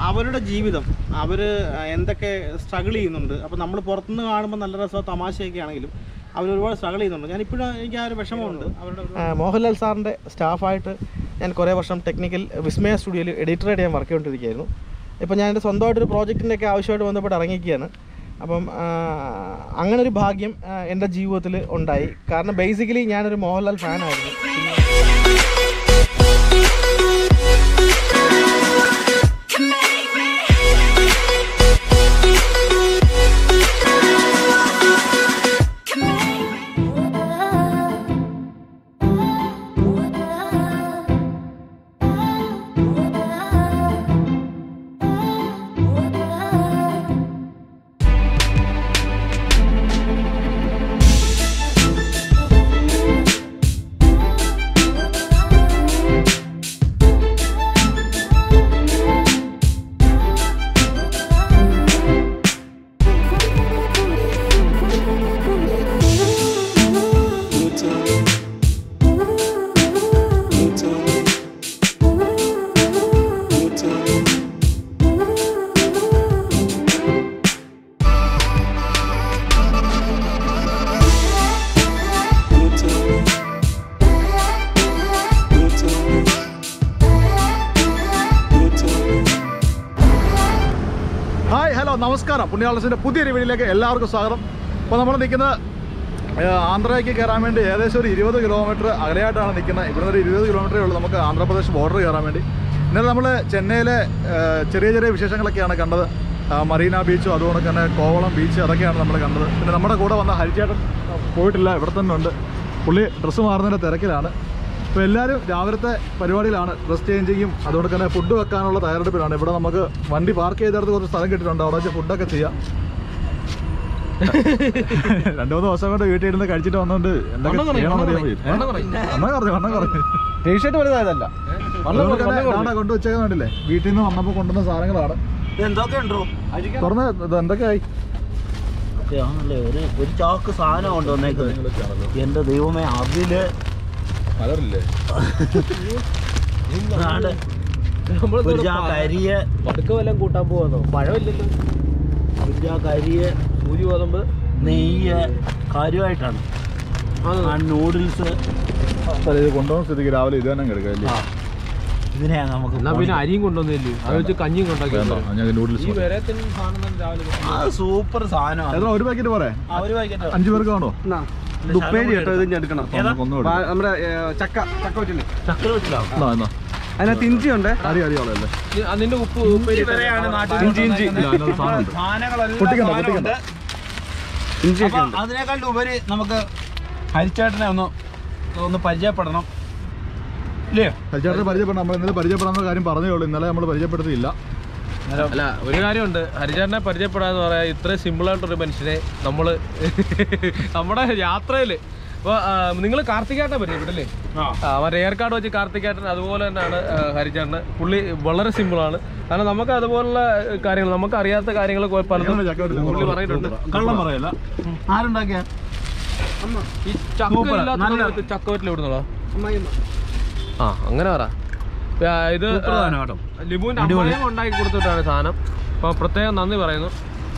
അവരുടെ ജീവിതം അവർ എന്തൊക്കെ സ്ട്രഗിൾ ചെയ്യുന്നുണ്ട് അപ്പോൾ നമ്മൾ പുറത്തുനിന്ന് കാണുമ്പോൾ നല്ല രസമോ തമാശയൊക്കെ ആണെങ്കിലും അവർ ഒരുപാട് സ്ട്രഗിൾ ചെയ്യുന്നുണ്ട് ഞാൻ ഇപ്പോഴും എനിക്ക് ആ ഒരു വിഷമമുണ്ട് അവരുടെ മോഹൻലാൽ സാറിൻ്റെ സ്റ്റാഫായിട്ട് ഞാൻ കുറേ വർഷം ടെക്നിക്കൽ വിസ്മയ സ്റ്റുഡിയോയിൽ എഡിറ്ററായിട്ട് ഞാൻ വർക്ക് ചെയ്തുകൊണ്ടിരിക്കുകയായിരുന്നു ഇപ്പോൾ ഞാൻ എൻ്റെ സ്വന്തമായിട്ടൊരു പ്രോജക്റ്റിൻ്റെ ഒക്കെ ആവശ്യമായിട്ട് ബന്ധപ്പെട്ട് ഇറങ്ങിയിരിക്കുകയാണ് അപ്പം ആ, അങ്ങനെ ഒരു ഭാഗ്യം ആ, എൻ്റെ ജീവിതത്തിൽ ഉണ്ടായി കാരണം ബേസിക്കലി ഞാനൊരു മോഹൻലാൽ ഫാനായിരുന്നു ഹായ് ഹലോ നമസ്കാരം പുണ്യാളസിൻ്റെ പുതിയൊരു വീഡിയോയിലേക്ക് എല്ലാവർക്കും സ്വാഗതം അപ്പോൾ നമ്മൾ നിൽക്കുന്നത് ഏഹ്, ആന്ധ്രയ്ക്ക് കയറാൻ വേണ്ടി ഏകദേശം ഒരു ഇരുപത് കിലോമീറ്റർ അകലെയായിട്ടാണ് നിൽക്കുന്നത് ഇവിടുന്ന് ഒരു ഇരുപത് കിലോമീറ്ററേ ഉള്ളൂ നമുക്ക് ആന്ധ്രാപ്രദേശ് ബോർഡർ കയറാൻ വേണ്ടി ഇന്നലെ നമ്മൾ ചെന്നൈയിലെ ഏഹ്, ചെറിയ ചെറിയ വിശേഷങ്ങളൊക്കെയാണ് കണ്ടത് ആ, മറീന ബീച്ചും അതുകൊണ്ട് തന്നെ കോവളം ബീച്ച് അതൊക്കെയാണ് നമ്മൾ കണ്ടത് പിന്നെ നമ്മുടെ കൂടെ വന്ന ഹരിചേട്ടൻ പോയിട്ടില്ല ഇവിടെ തന്നെ ഉണ്ട് പുള്ളി ഡ്രസ്സ് മാറുന്നതിൻ്റെ തിരക്കിലാണ് അപ്പോൾ എല്ലാവരും രാവിലത്തെ പരിപാടിയിലാണ് ഡ്രസ് ചേഞ്ചിങ്ങും അതുകൊണ്ട് തന്നെ ഫുഡ് വെക്കാനുള്ള തയ്യാറെടുപ്പിലാണ് ഇവിടെ നമുക്ക് വണ്ടി പാർക്ക് ചെയ്തെടുത്ത് കുറച്ച് സ്ഥലം കിട്ടിയിട്ടുണ്ട് അവിടെ വെച്ച് ഫുഡൊക്കെ ചെയ്യാം രണ്ടു മൂന്ന് ദിവസം കൊണ്ട് വീട്ടിൽ ഇരുന്ന് കഴിച്ചിട്ട് വന്നോണ്ട് എന്തൊക്കെ ചെയ്യണമെന്ന് അറിയാൻ വയ്യ. ഏ? വണ്ണം കുറഞ്ഞു വണ്ണം കുറഞ്ഞു ടീഷർട്ട് വലുതായതല്ല അതുകൊണ്ട് തന്നെ ഇതാണ്ടാ കൊണ്ടുവച്ചേക്കാൻ വേണ്ടില്ലേ വീട്ടിൽ നിന്ന് വന്നപ്പോൾ കൊണ്ടുവന്ന സാധനങ്ങളാണ് എന്തൊക്കെയുണ്ടോ തുറന്ന് ഇത് എന്തൊക്കെയായി ആണല്ലേ ഒരു ഒരു ചാക്ക് സാധനം കൊണ്ടുവന്നേക്കുന്നത് എന്റെ ദൈവമേ അതില് മലറില്ലേ ആണ്ട് ഒരു ചാക്ക് അരിയ പടുക്ക വല്ലതും കൂട്ടാൻ പോവാന്നോ പഴമില്ലല്ലോ ഒരു ചാക്ക് അരിയ സൂര്യഗോതമ്പ് നെയ്യ് കാര്യമായിട്ടാണ് ആ നൂഡിൽസ് ഇത് കൊണ്ടുപോകുന്ന സ്ഥിതിക്ക് രാവിലെ ഇത് തന്നെ എടുക്കാം ഇതിനെയാണ് നമുക്ക് എന്നാ പിന്നെ അരിയും കൊണ്ടുവന്നില്ലേ അത് വെച്ച് കഞ്ഞിയും കൊണ്ടാക്കി ഞാൻ നൂഡിൽസ് ഈ വരെ സാധനം തന്നെ രാവിലെ അത് സൂപ്പർ സാധനമാണ് എത്ര ഒരു പാക്കറ്റ് പോരെ ആ, ഒരു പാക്കറ്റ് അഞ്ചു പേർക്ക് വേണോ ദുപ്പേരി കേട്ടോ ഇത് ഞാൻ എടുക്കണം ഏതാ? ഒന്നുകൂടെ നമ്മുടെ ഏ, ചക്ക ചക്ക വെച്ചില്ലേ ചക്കര വെച്ചിലാവും എന്നാ എന്നാ അതിനകത്ത് ഇഞ്ചി ഉണ്ട് അറിയാം അറിയാമല്ലേ അതിന്റെ ഉപ്പ് ഉപ്പേരി വരെയാണ് നാട്ടിൽ ഇഞ്ചി ഇഞ്ചി ഇല്ല, അതിനകത്ത് സാധനമുണ്ട്. സാധനങ്ങളെല്ലാം പൊട്ടിക്കണ്ട, സാധനമുണ്ട്. ഇഞ്ചിയൊക്കെ അപ്പൊ ഉണ്ട് അതിനേക്കാൾ ഉപരി നമുക്ക് ഹരിച്ചേട്ടനെ ഒന്ന് ഒന്ന് പരിചയപ്പെടണം ഇല്ലയോ ഹരിചേട്ടനെ പരിചയപ്പെടാം നമ്മൾ ഇന്നലെ പരിചയപ്പെടാവുന്ന കാര്യം പറഞ്ഞേ ഉള്ളൂ ഇന്നലെ നമ്മൾ പരിചയപ്പെടുത്തിയില്ല അല്ല ഒരു കാര്യമുണ്ട് ഹരിചാരനെ പരിചയപ്പെടാന്ന് പറയാ ഇത്രയും സിമ്പിൾ ആയിട്ടൊരു മനുഷ്യനെ നമ്മള് നമ്മുടെ യാത്രയില് ഇപ്പൊ നിങ്ങൾ കാർത്തികേട്ടനെ പരിചയപ്പെട്ടില്ലേ ആ മറ്റേ എയർ കാർഡ് വെച്ച് കാർത്തികേട്ടൻ അതുപോലെ തന്നെയാണ് ഹരിചാരന് പുള്ളി വളരെ സിമ്പിൾ ആണ് കാരണം നമുക്ക് അതുപോലുള്ള കാര്യങ്ങൾ നമുക്ക് അറിയാത്ത കാര്യങ്ങൾ പലതും എങ്ങനെ ചക്ക വെട്ടി പുള്ളി പറഞ്ഞിട്ടുണ്ട് കള്ളം പറയല്ല ആരുണ്ടാക്കിയ ഈ ചക്ക Super. ഇല്ലാത്ത നല്ല- സമയത്ത് ചക്കവറ്റിൽ ഇവിടുന്നോ ആ അങ്ങനെ പറ ആ, ഇത് Super സാധനം കേട്ടോ. ലിബുവിന്റെ അമ്മായിയും ഉണ്ടാക്കി കൊടുത്തിട്ടാണ് സാധനം അപ്പൊ പ്രത്യേകം നന്ദി പറയുന്നു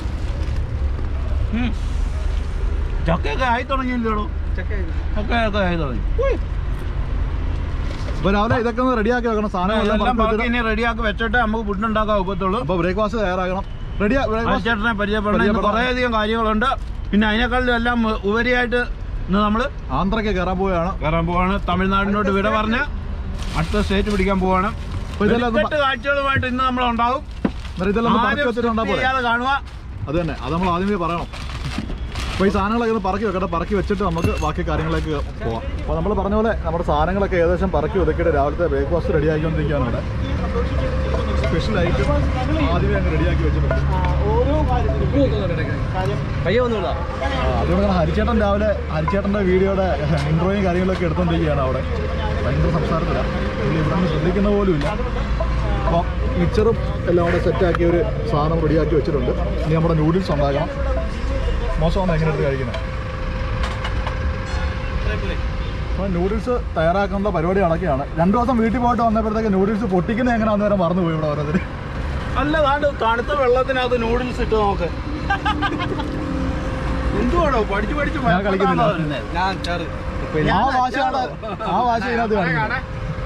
ചക്കയൊക്കെ ആയി തുടങ്ങിയില്ലോടോ ചക്കയൊക്കെ ആയി തുടങ്ങി അപ്പൊ രാവിലെ ഇതൊക്കെ ഒന്ന് റെഡിയാക്കി വെക്കണം സാധനങ്ങളെല്ലാം എല്ലാം പറക്കി ബാക്കി വെച്ചിട്ട് ഇനി റെഡിയാക്കി വെച്ചിട്ട് നമുക്ക് ഫുഡ് ഉണ്ടാക്കാൻ ഒക്കത്തുള്ളൂ അപ്പൊ ബ്രേക്ക്ഫാസ്റ്റ് തയ്യാറാക്കണം റെഡിയാ ബ്രേക്ക്ഫാസ്റ്റ് ചേട്ടനെ പരിചയപ്പെടണം ഇന്ന് പരിചയപ്പെടണം. കുറേയധികം കാര്യങ്ങളുണ്ട് പിന്നെ അതിനേക്കാളും എല്ലാം ഉപരിയായിട്ട് ഇന്ന് നമ്മൾ ആന്ധ്രയ്ക്ക് കയറാൻ പോവുകയാണ് കയറാൻ പോവാണ് തമിഴ്നാടിനോട് വിട പറഞ്ഞ് അടുത്ത സ്റ്റേറ്റ് പിടിക്കാൻ പോവാണ് അപ്പൊ ഇതെല്ലാം ഒന്ന് വെടിക്കെട്ട് കാഴ്ചകളുമായിട്ട് ഇന്ന് നമ്മൾ ഉണ്ടാവും എന്നിട്ട് ഇതെല്ലാം ഒന്ന് പറക്കി ആരും വെച്ചിട്ട് ഉണ്ടാ പോലെ ചെയ്യാതെ കാണുക അത് തന്നെ അത് നമ്മൾ ആദ്യമേ പറയണം അപ്പോൾ ഈ സാധനങ്ങളൊക്കെ ഒന്ന് പറക്കി വെക്കട്ടെ പറക്കി വെച്ചിട്ട് നമുക്ക് ബാക്കി കാര്യങ്ങളിലേക്ക് പോവാം അപ്പോൾ നമ്മൾ പറഞ്ഞ പോലെ നമ്മുടെ സാധനങ്ങളൊക്കെ ഏകദേശം പറക്കി ഒതുക്കിയിട്ട് രാവിലത്തെ ബ്രേക്ക്ഫാസ്റ്റ് റെഡി ആക്കിക്കൊണ്ടിരിക്കുകയാണ് ഇവിടെ സ്പെഷ്യലായിട്ട് ആദ്യമേ അങ്ങ് റെഡിയാക്കി വെച്ചിട്ടുണ്ട് പയ്യ വന്നോളാ ആ, അതുകൊണ്ട് തന്നെ ഹരിച്ചേട്ടൻ രാവിലെ ഹരിച്ചേട്ടൻ്റെ വീഡിയോയുടെ ഇൻട്രോയും കാര്യങ്ങളൊക്കെ എടുത്തുകൊണ്ടിരിക്കുകയാണ് അവിടെ ഭയങ്കര സംസാരത്തിലാണ് പുള്ളി ഇവിടെ നിന്ന് ശ്രദ്ധിക്കുന്ന പോലും ഇല്ല അപ്പം മിക്സറും എല്ലാം കൂടെ സെറ്റാക്കി ഒരു സാധനം റെഡിയാക്കി വെച്ചിട്ടുണ്ട് ഇനി നമ്മുടെ നൂഡിൽസ് ഉണ്ടാക്കണം മോശമാണ് എങ്ങനെ എടുത്ത് കഴിക്കുന്നത് അപ്പോൾ നൂഡിൽസ് തയ്യാറാക്കേണ്ട പരിപാടി നടക്കുകയാണ് രണ്ടു ദിവസം വീട്ടിൽ പോയിട്ട് വന്നപ്പോഴത്തേക്ക് നൂഡിൽസ് പൊട്ടിക്കുന്നത് എങ്ങനെയാണെന്ന് വരെ മറന്നുപോയി ഇവിടെ ഓരോരുത്തർ അല്ല താണ്ട് തണുത്ത വെള്ളത്തിനകത്ത് നൂഡിൽസ് ഇട്ട് നോക്ക് എന്തുവാണോ പഠിച്ചു പഠിച്ച് ഞാൻ കളിക്കുന്നില്ല. മടുത്തതാണോ വരുന്നത്? ഞാൻ ചെറു ആ വാശിയാണ് ആ വാശി ഇതിനകത്ത് കാണിക്കുന്നത്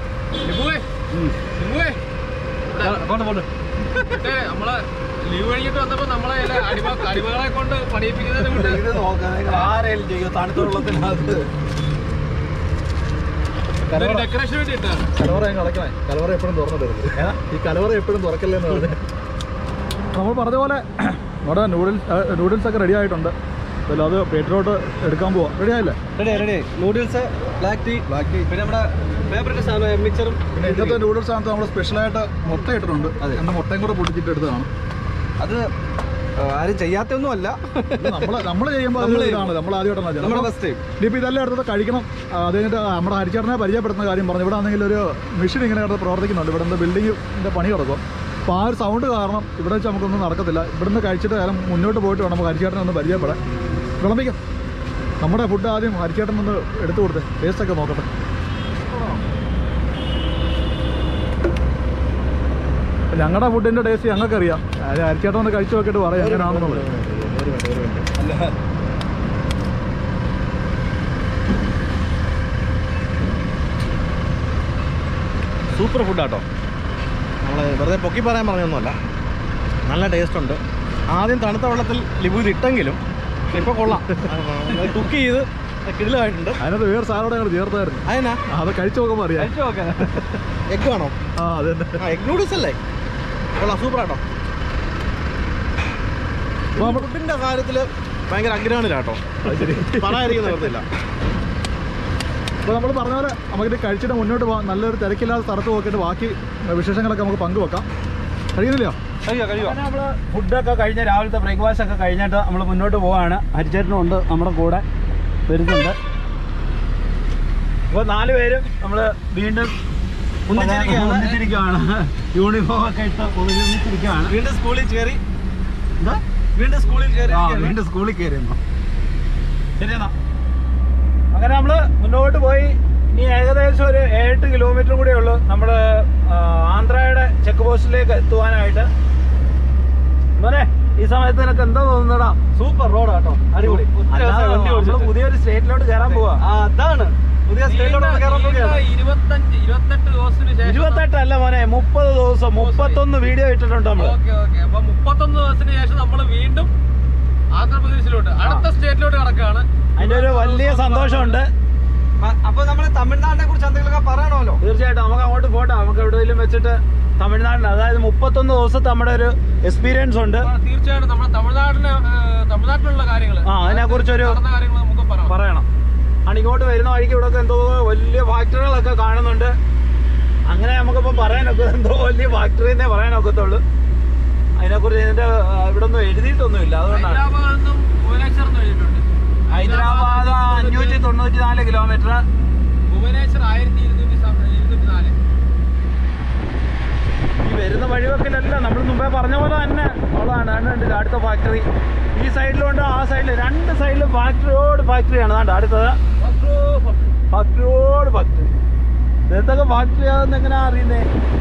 നമ്മള് ലീവ് കഴിഞ്ഞിട്ട് വന്നപ്പോ നമ്മളെ ചില അടിമ അടിമകളെ കൊണ്ട് പണിയിപ്പിക്കുന്നതിന് കൊണ്ട് ഇത് നോക്ക് നിങ്ങൾ ആരെങ്കിലും ചെയ്യോ തണുത്ത വെള്ളത്തിനകത്ത് ഇതൊരു ഡെക്കറേഷൻ വേണ്ടി ഇട്ടാണ് കലവറ ഞാൻ കളക്കണേ കലവറ എപ്പോഴും തുറന്നിട്ടരുത് ഈ കലവറ എപ്പോഴും തുറക്കല്ലേ എന്ന് പറഞ്ഞു നമ്മൾ പറഞ്ഞ പോലെ നമ്മുടെ നൂഡിൽസ് നൂഡിൽസ് ഒക്കെ റെഡി ആയിട്ടുണ്ട് അപ്പോൾ അത് പേറ്റിലോട്ട് എടുക്കാൻ പോവാം റെഡി ആയില്ലേ ready ready noodles black tea black tea പിന്നെ നമ്മുടെ ഫേവറേറ്റ് സാധനം മിക്സറും പിന്നെ ഇന്നത്തെ നൂഡിൽസ് ആണ് നമ്മൾ സ്പെഷ്യലായിട്ട് മുട്ട ഇട്ടിട്ടുണ്ട് അന്ന് മുട്ടയും കൂടെ പൊട്ടിച്ചിട്ട് എടുത്തതാണ് അത് ആരും ചെയ്യാത്തൊന്നും അല്ല നമ്മൾ നമ്മൾ ചെയ്യുമ്പോൾ അത് ഇതാണ് നമ്മൾ ആദ്യമായിട്ടാണ് നമ്മുടെ ഫസ്റ്റ് ടൈം ഇനിയിപ്പോൾ ഇതെല്ലാം എടുത്തത് കഴിക്കണം ആ, അത് കഴിഞ്ഞിട്ട് നമ്മുടെ ഹരിച്ചേട്ടനെ പരിചയപ്പെടുത്തുന്ന കാര്യം പറഞ്ഞു ഇവിടെ ആണെങ്കിൽ ഒരു മെഷീൻ ഇങ്ങനെ കിടന്ന് പ്രവർത്തിക്കുന്നുണ്ട് ഇവിടെ നിന്ന് ബിൽഡിങ്ങിൻ്റെ പണി കിടക്കും അപ്പോൾ ആ ഒരു സൗണ്ട് കാരണം ഇവിടെ വെച്ച് നമുക്കൊന്നും നടക്കത്തില്ല ഇവിടുന്ന് കഴിച്ചിട്ട് കാലം മുന്നോട്ട് പോയിട്ട് വേണം നമുക്ക് ഹരിച്ചേട്ടനെ ഒന്ന് പരിചയപ്പെടാൻ വിളമ്പിക്കാം നമ്മുടെ ഫുഡ് ആദ്യം ഹരിച്ചേട്ടൻ ഒന്ന് എടുത്തു കൊടുത്തേ ടേസ്റ്റൊക്കെ നോക്കട്ടെ ഞങ്ങളുടെ ഫുഡിൻ്റെ ടേസ്റ്റ് ഞങ്ങൾക്ക് അറിയാം ഹരിച്ചേട്ടൻ ഒന്ന് കഴിച്ചു നോക്കിയിട്ട് പറയാം എങ്ങനെയാണെന്നുള്ളത് സൂപ്പർ ഫുഡാട്ടോ നമ്മൾ വെറുതെ പൊക്കി പറയാൻ പറഞ്ഞൊന്നുമല്ല നല്ല ടേസ്റ്റ് ഉണ്ട് ആദ്യം തണുത്ത വെള്ളത്തിൽ ലിബൂത് ഇട്ടെങ്കിലും ഇപ്പോൾ കൊള്ളാം കുക്ക് ചെയ്ത് കിടിലമായിട്ടുണ്ട് അതിനകത്ത് വേറെ സാധനം ഞങ്ങൾ ചേർത്തായിരുന്നു അതിനാ ആ, അത് കഴിച്ചു നോക്കുമ്പോൾ അറിയാം എഗ് ആണോ ആ അത് തന്നെ ആ എഗ് നൂഡിൽസ് അല്ലേ കൊള്ളാം സൂപ്പറാട്ടോ ഫുഡിൻ്റെ കാര്യത്തിൽ ഭയങ്കര അഗ്രഹണിലാട്ടോ അത് ശരി പറയാതിരിക്കുന്ന നിർത്തില്ല അപ്പോൾ നമ്മൾ പറഞ്ഞ പോലെ നമുക്കിത് കഴിച്ചിട്ട് മുന്നോട്ട് പോകാം നല്ലൊരു തിരക്കില്ലാത്ത സ്ഥലത്ത് നോക്കിയിട്ട് ബാക്കി വിശേഷങ്ങളൊക്കെ നമുക്ക് പങ്കുവെക്കാം കഴിയുന്നില്ലയോ കഴിയോ കഴിയോ നമ്മൾ ഫുഡൊക്കെ കഴിഞ്ഞ് രാവിലത്തെ ബ്രേക്ക്ഫാസ്റ്റ് ഒക്കെ കഴിഞ്ഞിട്ട് നമ്മൾ മുന്നോട്ട് പോവാണ് ഹരിച്ചേട്ടനും ഉണ്ട് നമ്മുടെ കൂടെ വരുന്നുണ്ട് അപ്പോൾ നാല് പേരും നമ്മൾ വീണ്ടും ഒന്നിച്ചിരിക്കുകയാണ്. ഒന്നിച്ചിരിക്കുകയാണ് യൂണിഫോം ഒക്കെ ഇട്ട് ഒന്നിച്ചിരിക്കുകയാണ് വീണ്ടും സ്കൂളിൽ കയറി എന്താ വീണ്ടും സ്കൂളിൽ കയറി ആ വീണ്ടും സ്കൂളിൽ കയറിയെന്നോ ശരിയെന്നാ അങ്ങനെ നമ്മൾ മുന്നോട്ട് പോയി ഇനി ഏകദേശം ഒരു ഏഴെട്ട് കിലോമീറ്റർ കൂടെ ഉള്ളൂ നമ്മൾ ആന്ധ്രയുടെ ചെക്ക് പോസ്റ്റിലേക്ക് എത്തുവാനായിട്ട് മോനെ ഈ സമയത്ത് നിനക്ക് എന്താ തോന്നുന്നടാ സൂപ്പർ റോഡ് കേട്ടോ അടിപൊളി ഒത്തിരി ദിവസമായി വണ്ടി നമ്മള് ഓടിച്ചിട്ട്. പുതിയൊരു സ്റ്റേറ്റിലോട്ട് കയറാൻ പോവാ ആ അതാണ് പുതിയ സ്റ്റേറ്റിലോട്ട് കയറാൻ പോവുകയാണ് ഇരുപത്തഞ്ച് ഇരുപത്തെട്ട് ദിവസത്തിന് ശേഷം ഇരുപത്തെട്ടല്ല മോനെ മുപ്പത് ദിവസം മുപ്പത്തൊന്ന് വീഡിയോ ഇട്ടിട്ടുണ്ട് നമ്മള് ഓക്കെ ഓക്കെ അപ്പൊ മുപ്പത്തൊന്ന് ദിവസത്തിന് ശേഷം നമ്മൾ വീണ്ടും ആന്ധ്രാപ്രദേശിലോട്ട് അടുത്ത സ്റ്റേറ്റിലോട്ട് കിടക്കാണ് അതിന്റെ ഒരു വലിയ സന്തോഷമുണ്ട് അപ്പൊ നമ്മള് തമിഴ്നാടിനെ കുറിച്ച് എന്തെങ്കിലുമൊക്കെ പറയണമല്ലോ തീർച്ചയായിട്ടും നമുക്ക് അങ്ങോട്ട് പോട്ടെ നമുക്ക് എവിടെയെങ്കിലും വെച്ചിട്ട് തമിഴ്നാട്ടിൽ അതായത് മുപ്പത്തൊന്ന് ദിവസത്തെ നമ്മുടെ ഒരു എക്സ്പീരിയൻസ് ഉണ്ട് തീർച്ചയായിട്ടും നമ്മുടെ തമിഴ്നാടിന് ഏഹ്, തമിഴ്നാട്ടിലുള്ള കാര്യങ്ങൾ ആ, അതിനെക്കുറിച്ചൊരു- നടന്ന കാര്യങ്ങൾ നമുക്ക് പറയാം പറയണം ആണ് ഇങ്ങോട്ട് വരുന്ന വഴിക്ക് ഇവിടെ എന്തോ വലിയ ഫാക്ടറികളൊക്കെ കാണുന്നുണ്ട് അങ്ങനെ നമുക്കിപ്പം പറയാനൊക്കെ എന്തോ വലിയ ഫാക്ടറി എന്നേ പറയാനൊക്കത്തുള്ളൂ അതിനെക്കുറിച്ച് ഇതിന്റെ ആ, ഇവിടെ ഒന്നും എഴുതിയിട്ടൊന്നുമില്ല അതുകൊണ്ടാണ് ഹൈദരാബാദിൽ നിന്നും ഭുവനേശ്വർ എന്ന് എഴുതിയിട്ടുണ്ട് ഹൈദരാബാദ് അഞ്ഞൂറ്റി തൊണ്ണൂറ്റി നാല് കിലോമീറ്റർ ഭുവനേശ്വർ ആയിരത്തി ഇരുന്നൂറ്റി സം- ഇരുന്നൂറ്റി നാല് ഈ വരുന്ന വഴിവെക്കലല്ല നമ്മൾ മുമ്പേ പറഞ്ഞ പോലെ തന്നെ ഉള്ളതാണ് കണ്ടില്ല അടുത്ത ഫാക്ടറി ഈ സൈഡിലുണ്ട് ആ സൈഡിൽ രണ്ട് സൈഡിലും ഫാക്ടറിയോട് ഫാക്ടറിയാണ് ദാണ്ട് അടുത്തത് ഫാക്ടറിയോട് ഫാക്ടറി എന്തൊക്കെ ഫാക്ടറി ആണെന്ന് എങ്ങനെയാ അറിയുന്നേ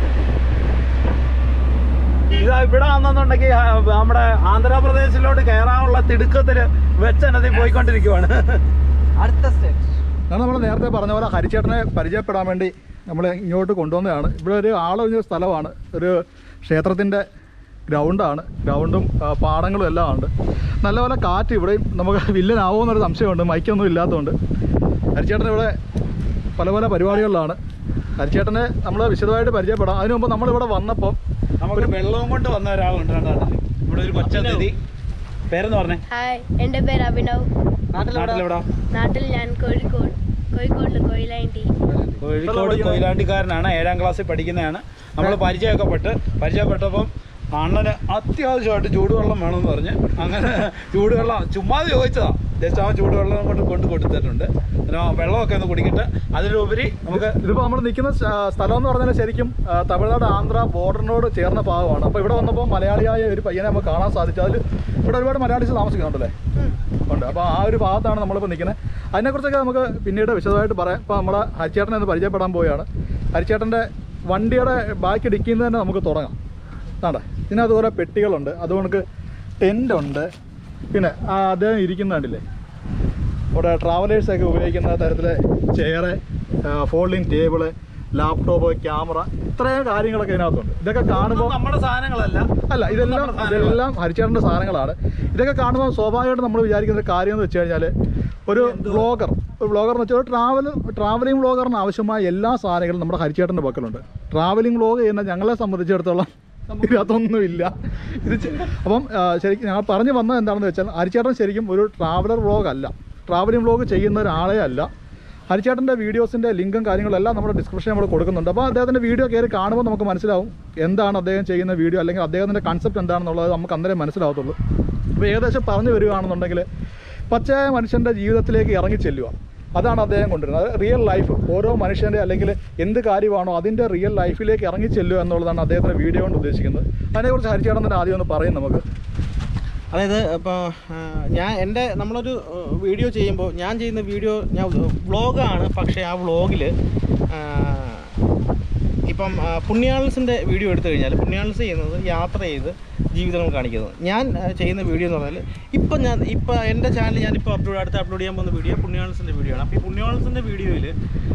ഇതാ ഇവിടെ ആണെന്നുണ്ടെങ്കിൽ ആ, നമ്മുടെ ആന്ധ്രാപ്രദേശിലോട്ട് കയറാനുള്ള തിടുക്കത്തില് വെച്ചനതി പോയിക്കൊണ്ടിരിക്കുവാണ് അടുത്ത സ്റ്റേറ്റ് കാരണം നമ്മൾ നേരത്തെ പറഞ്ഞ പോലെ ഹരിച്ചേട്ടനെ പരിചയപ്പെടാൻ വേണ്ടി നമ്മൾ ഇങ്ങോട്ട് കൊണ്ടുവന്നതാണ് ഇവിടെ ഒരു ആളൊഴിഞ്ഞ സ്ഥലമാണ് ഒരു ക്ഷേത്രത്തിൻ്റെ ഗ്രൗണ്ടാണ് ഗ്രൗണ്ടും ആ, പാടങ്ങളും എല്ലാം ഉണ്ട് നല്ലപോലെ കാറ്റ് ഇവിടെയും നമുക്ക് വില്ലനാവോ എന്നൊരു സംശയമുണ്ട് മൈക്കൊന്നും ഇല്ലാത്തതുകൊണ്ട് ഹരിച്ചേട്ടൻ ഇവിടെ പല പല പരിപാടികളിലാണ് ഹരിച്ചേട്ടനെ നമ്മൾ വിശദമായിട്ട് പരിചയപ്പെടാം അതിനു മുമ്പ് നമ്മളിവിടെ വന്നപ്പോൾ നമുക്ക് വെള്ളവും കൊണ്ട് വന്ന ഒരാളുണ്ട് കണ്ടോ? ഇവിടെ ഒരു കൊച്ചതിഥി പേരെന്ന് പറഞ്ഞേ ഹായ് എൻ്റെ പേര് അഭിനവ് നാട്ടിലെവിടാ നാട്ടിൽ ഞാൻ കോഴിക്കോട് കോഴിക്കോട് കൊയിലാണ്ടി കോഴിക്കോട് കൊയിലാണ്ടിക്കാരനാണ് ഏഴാം ക്ലാസ്സിൽ പഠിക്കുന്നതാണ് നമ്മൾ പരിചയമൊക്കെ പെട്ട് പരിചയപ്പെട്ടപ്പം അണ്ണന് അത്യാവശ്യമായിട്ട് ചൂടുവെള്ളം വേണമെന്ന് പറഞ്ഞ് അങ്ങനെ ചൂടുവെള്ളം ചുമ്മാതെ ചോദിച്ചതാ ജസ്റ്റ് ആ ചൂടുവെള്ളം കൊണ്ട് കൊണ്ട് കൊടുത്തിട്ടുണ്ട് പിന്നെ ആ വെള്ളമൊക്കെ ഒന്ന് കുടിക്കട്ടെ അതിലുപരി നമുക്ക് ഇതിപ്പോൾ നമ്മൾ നിൽക്കുന്ന സ്ഥ- സ്ഥലം എന്ന് പറഞ്ഞാൽ ശരിക്കും ആ, തമിഴ്നാട് ആന്ധ്ര ബോർഡറിനോട് ചേർന്ന ഭാഗമാണ് അപ്പോൾ ഇവിടെ വന്നപ്പോൾ മലയാളിയായ ഒരു പയ്യനെ നമുക്ക് കാണാൻ സാധിച്ചു അതിൽ ഇവിടെ ഒരുപാട് മലയാളീസ് താമസിക്കുന്നുണ്ടല്ലേ ഉണ്ട് അപ്പോൾ ആ ഒരു ഭാഗത്താണ് നമ്മളിപ്പോൾ നിൽക്കുന്നത് അതിനെക്കുറിച്ചൊക്കെ നമുക്ക് പിന്നീട് വിശദമായിട്ട് പറയാം ഇപ്പോൾ നമ്മളെ ഹരിച്ചേട്ടനെ ഒന്ന് പരിചയപ്പെടാൻ പോവുകയാണ് ഹരിച്ചേട്ടൻ്റെ വണ്ടിയുടെ ബാക്ക് ഡിക്കിന്ന് തന്നെ നമുക്ക് തുടങ്ങാം ആണ്ടെ ഇതിനകത്ത് ഓരോ പെട്ടികളുണ്ട് അതുകൊണ്ട് ടെൻ്റ് ഉണ്ട് പിന്നെ ആ അദ്ദേഹം ഇരിക്കുന്ന കണ്ടില്ലേ ഇവിടെ ട്രാവലേഴ്സൊക്കെ ഉപയോഗിക്കുന്ന തരത്തിലെ chair folding table laptop camera ഇത്രയും കാര്യങ്ങളൊക്കെ ഇതിനകത്തുണ്ട് ഇതൊക്കെ കാണുമ്പോൾ നമ്മുടെ സാധനങ്ങളല്ല അല്ല ഇതെല്ലാം ഇതെല്ലാം ഹരിച്ചേട്ടൻ്റെ സാധനങ്ങളാണ് ഇതൊക്കെ കാണുമ്പോൾ സ്വാഭാവികമായിട്ടും നമ്മൾ വിചാരിക്കുന്ന ഒരു കാര്യം എന്ന് വെച്ച് കഴിഞ്ഞാൽ ഒരു വ്ളോഗർ ഒരു വ്ളോഗർ എന്ന് വെച്ചാൽ ഒരു ട്രാവൽ ട്രാവലിംഗ് വ്ളോഗറിന് ആവശ്യമായ എല്ലാ സാധനങ്ങളും നമ്മുടെ ഹരിച്ചേട്ടൻ്റെ പക്കലുണ്ട് ട്രാവലിംഗ് വ്ളോഗ് ചെയ്യുന്ന ഞങ്ങളെ സംബന്ധിച്ചിടത്തോളം ഇതിനകത്തൊന്നുമില്ല ഇത് ചെ- അപ്പം ആ, ശരിക്കും ഞങ്ങൾ പറഞ്ഞു വന്നത് എന്താണെന്ന് വെച്ചാൽ ഹരിച്ചേട്ടൻ ശരിക്കും ഒരു ട്രാവലർ വ്ളോഗ് അല്ല ട്രാവലിംഗ് വ്ളോഗ് ചെയ്യുന്ന ഒരാളെ അല്ല ഹരിച്ചേട്ടൻ്റെ വീഡിയോസിൻ്റെ ലിങ്കും കാര്യങ്ങളും എല്ലാം നമ്മുടെ ഡിസ്ക്രിപ്ഷൻ നമ്മൾ കൊടുക്കുന്നുണ്ട് അപ്പോൾ അദ്ദേഹത്തിൻ്റെ വീഡിയോ കയറി കാണുമ്പോൾ നമുക്ക് മനസ്സിലാവും എന്താണ് അദ്ദേഹം ചെയ്യുന്ന വീഡിയോ അല്ലെങ്കിൽ അദ്ദേഹത്തിൻ്റെ കൺസെപ്റ്റ് എന്താണെന്നുള്ളത് നമുക്ക് അന്നേരം മനസ്സിലാവത്തുള്ളൂ അപ്പോൾ ഏകദേശം പറഞ്ഞു വരികയാണെന്നുണ്ടെങ്കിൽ പച്ചയായ മനുഷ്യൻ്റെ ജീവിതത്തിലേക്ക് ഇറങ്ങി ചെല്ലുക അതാണ് അദ്ദേഹം കൊണ്ടുവരുന്നത് അത് റിയൽ ലൈഫ് ഓരോ മനുഷ്യൻ്റെ അല്ലെങ്കിൽ എന്ത് കാര്യമാണോ അതിൻ്റെ റിയൽ ലൈഫിലേക്ക് ഇറങ്ങി ചെല്ലുക എന്നുള്ളതാണ് അദ്ദേഹത്തിൻ്റെ വീഡിയോ കൊണ്ട് ഉദ്ദേശിക്കുന്നത് അതിനെക്കുറിച്ച് ഹരിച്ചേട്ടൻ തന്നെ ആദ്യം ഒന്ന് പറയും നമുക്ക് അതായത് ഇപ്പോൾ ഞാൻ എൻ്റെ നമ്മളൊരു ഏഹ്, വീഡിയോ ചെയ്യുമ്പോൾ ഞാൻ ചെയ്യുന്ന വീഡിയോ ഞാൻ വ്ളോഗാണ് പക്ഷേ ആ വ്ളോഗിൽ ഇപ്പം ആ, പുണ്യാളൻസിൻ്റെ വീഡിയോ എടുത്തു കഴിഞ്ഞാൽ പുണ്യാളൻസ് ചെയ്യുന്നത് യാത്ര ചെയ്ത് ജീവിതങ്ങൾ കാണിക്കുന്നത് ഞാൻ ആ, ചെയ്യുന്ന വീഡിയോ എന്ന് പറഞ്ഞാൽ ഇപ്പം ഞാൻ ഇപ്പം എൻ്റെ ചാനൽ ഞാനിപ്പോൾ അപ്ലോഡ് അടുത്ത് അപ്ലോഡ് ചെയ്യാൻ പോകുന്ന വീഡിയോ പുണ്യാളൻസിൻ്റെ വീഡിയോ ആണ് അപ്പോൾ ഈ പുണ്യാളൻസിൻ്റെ വീഡിയോയിൽ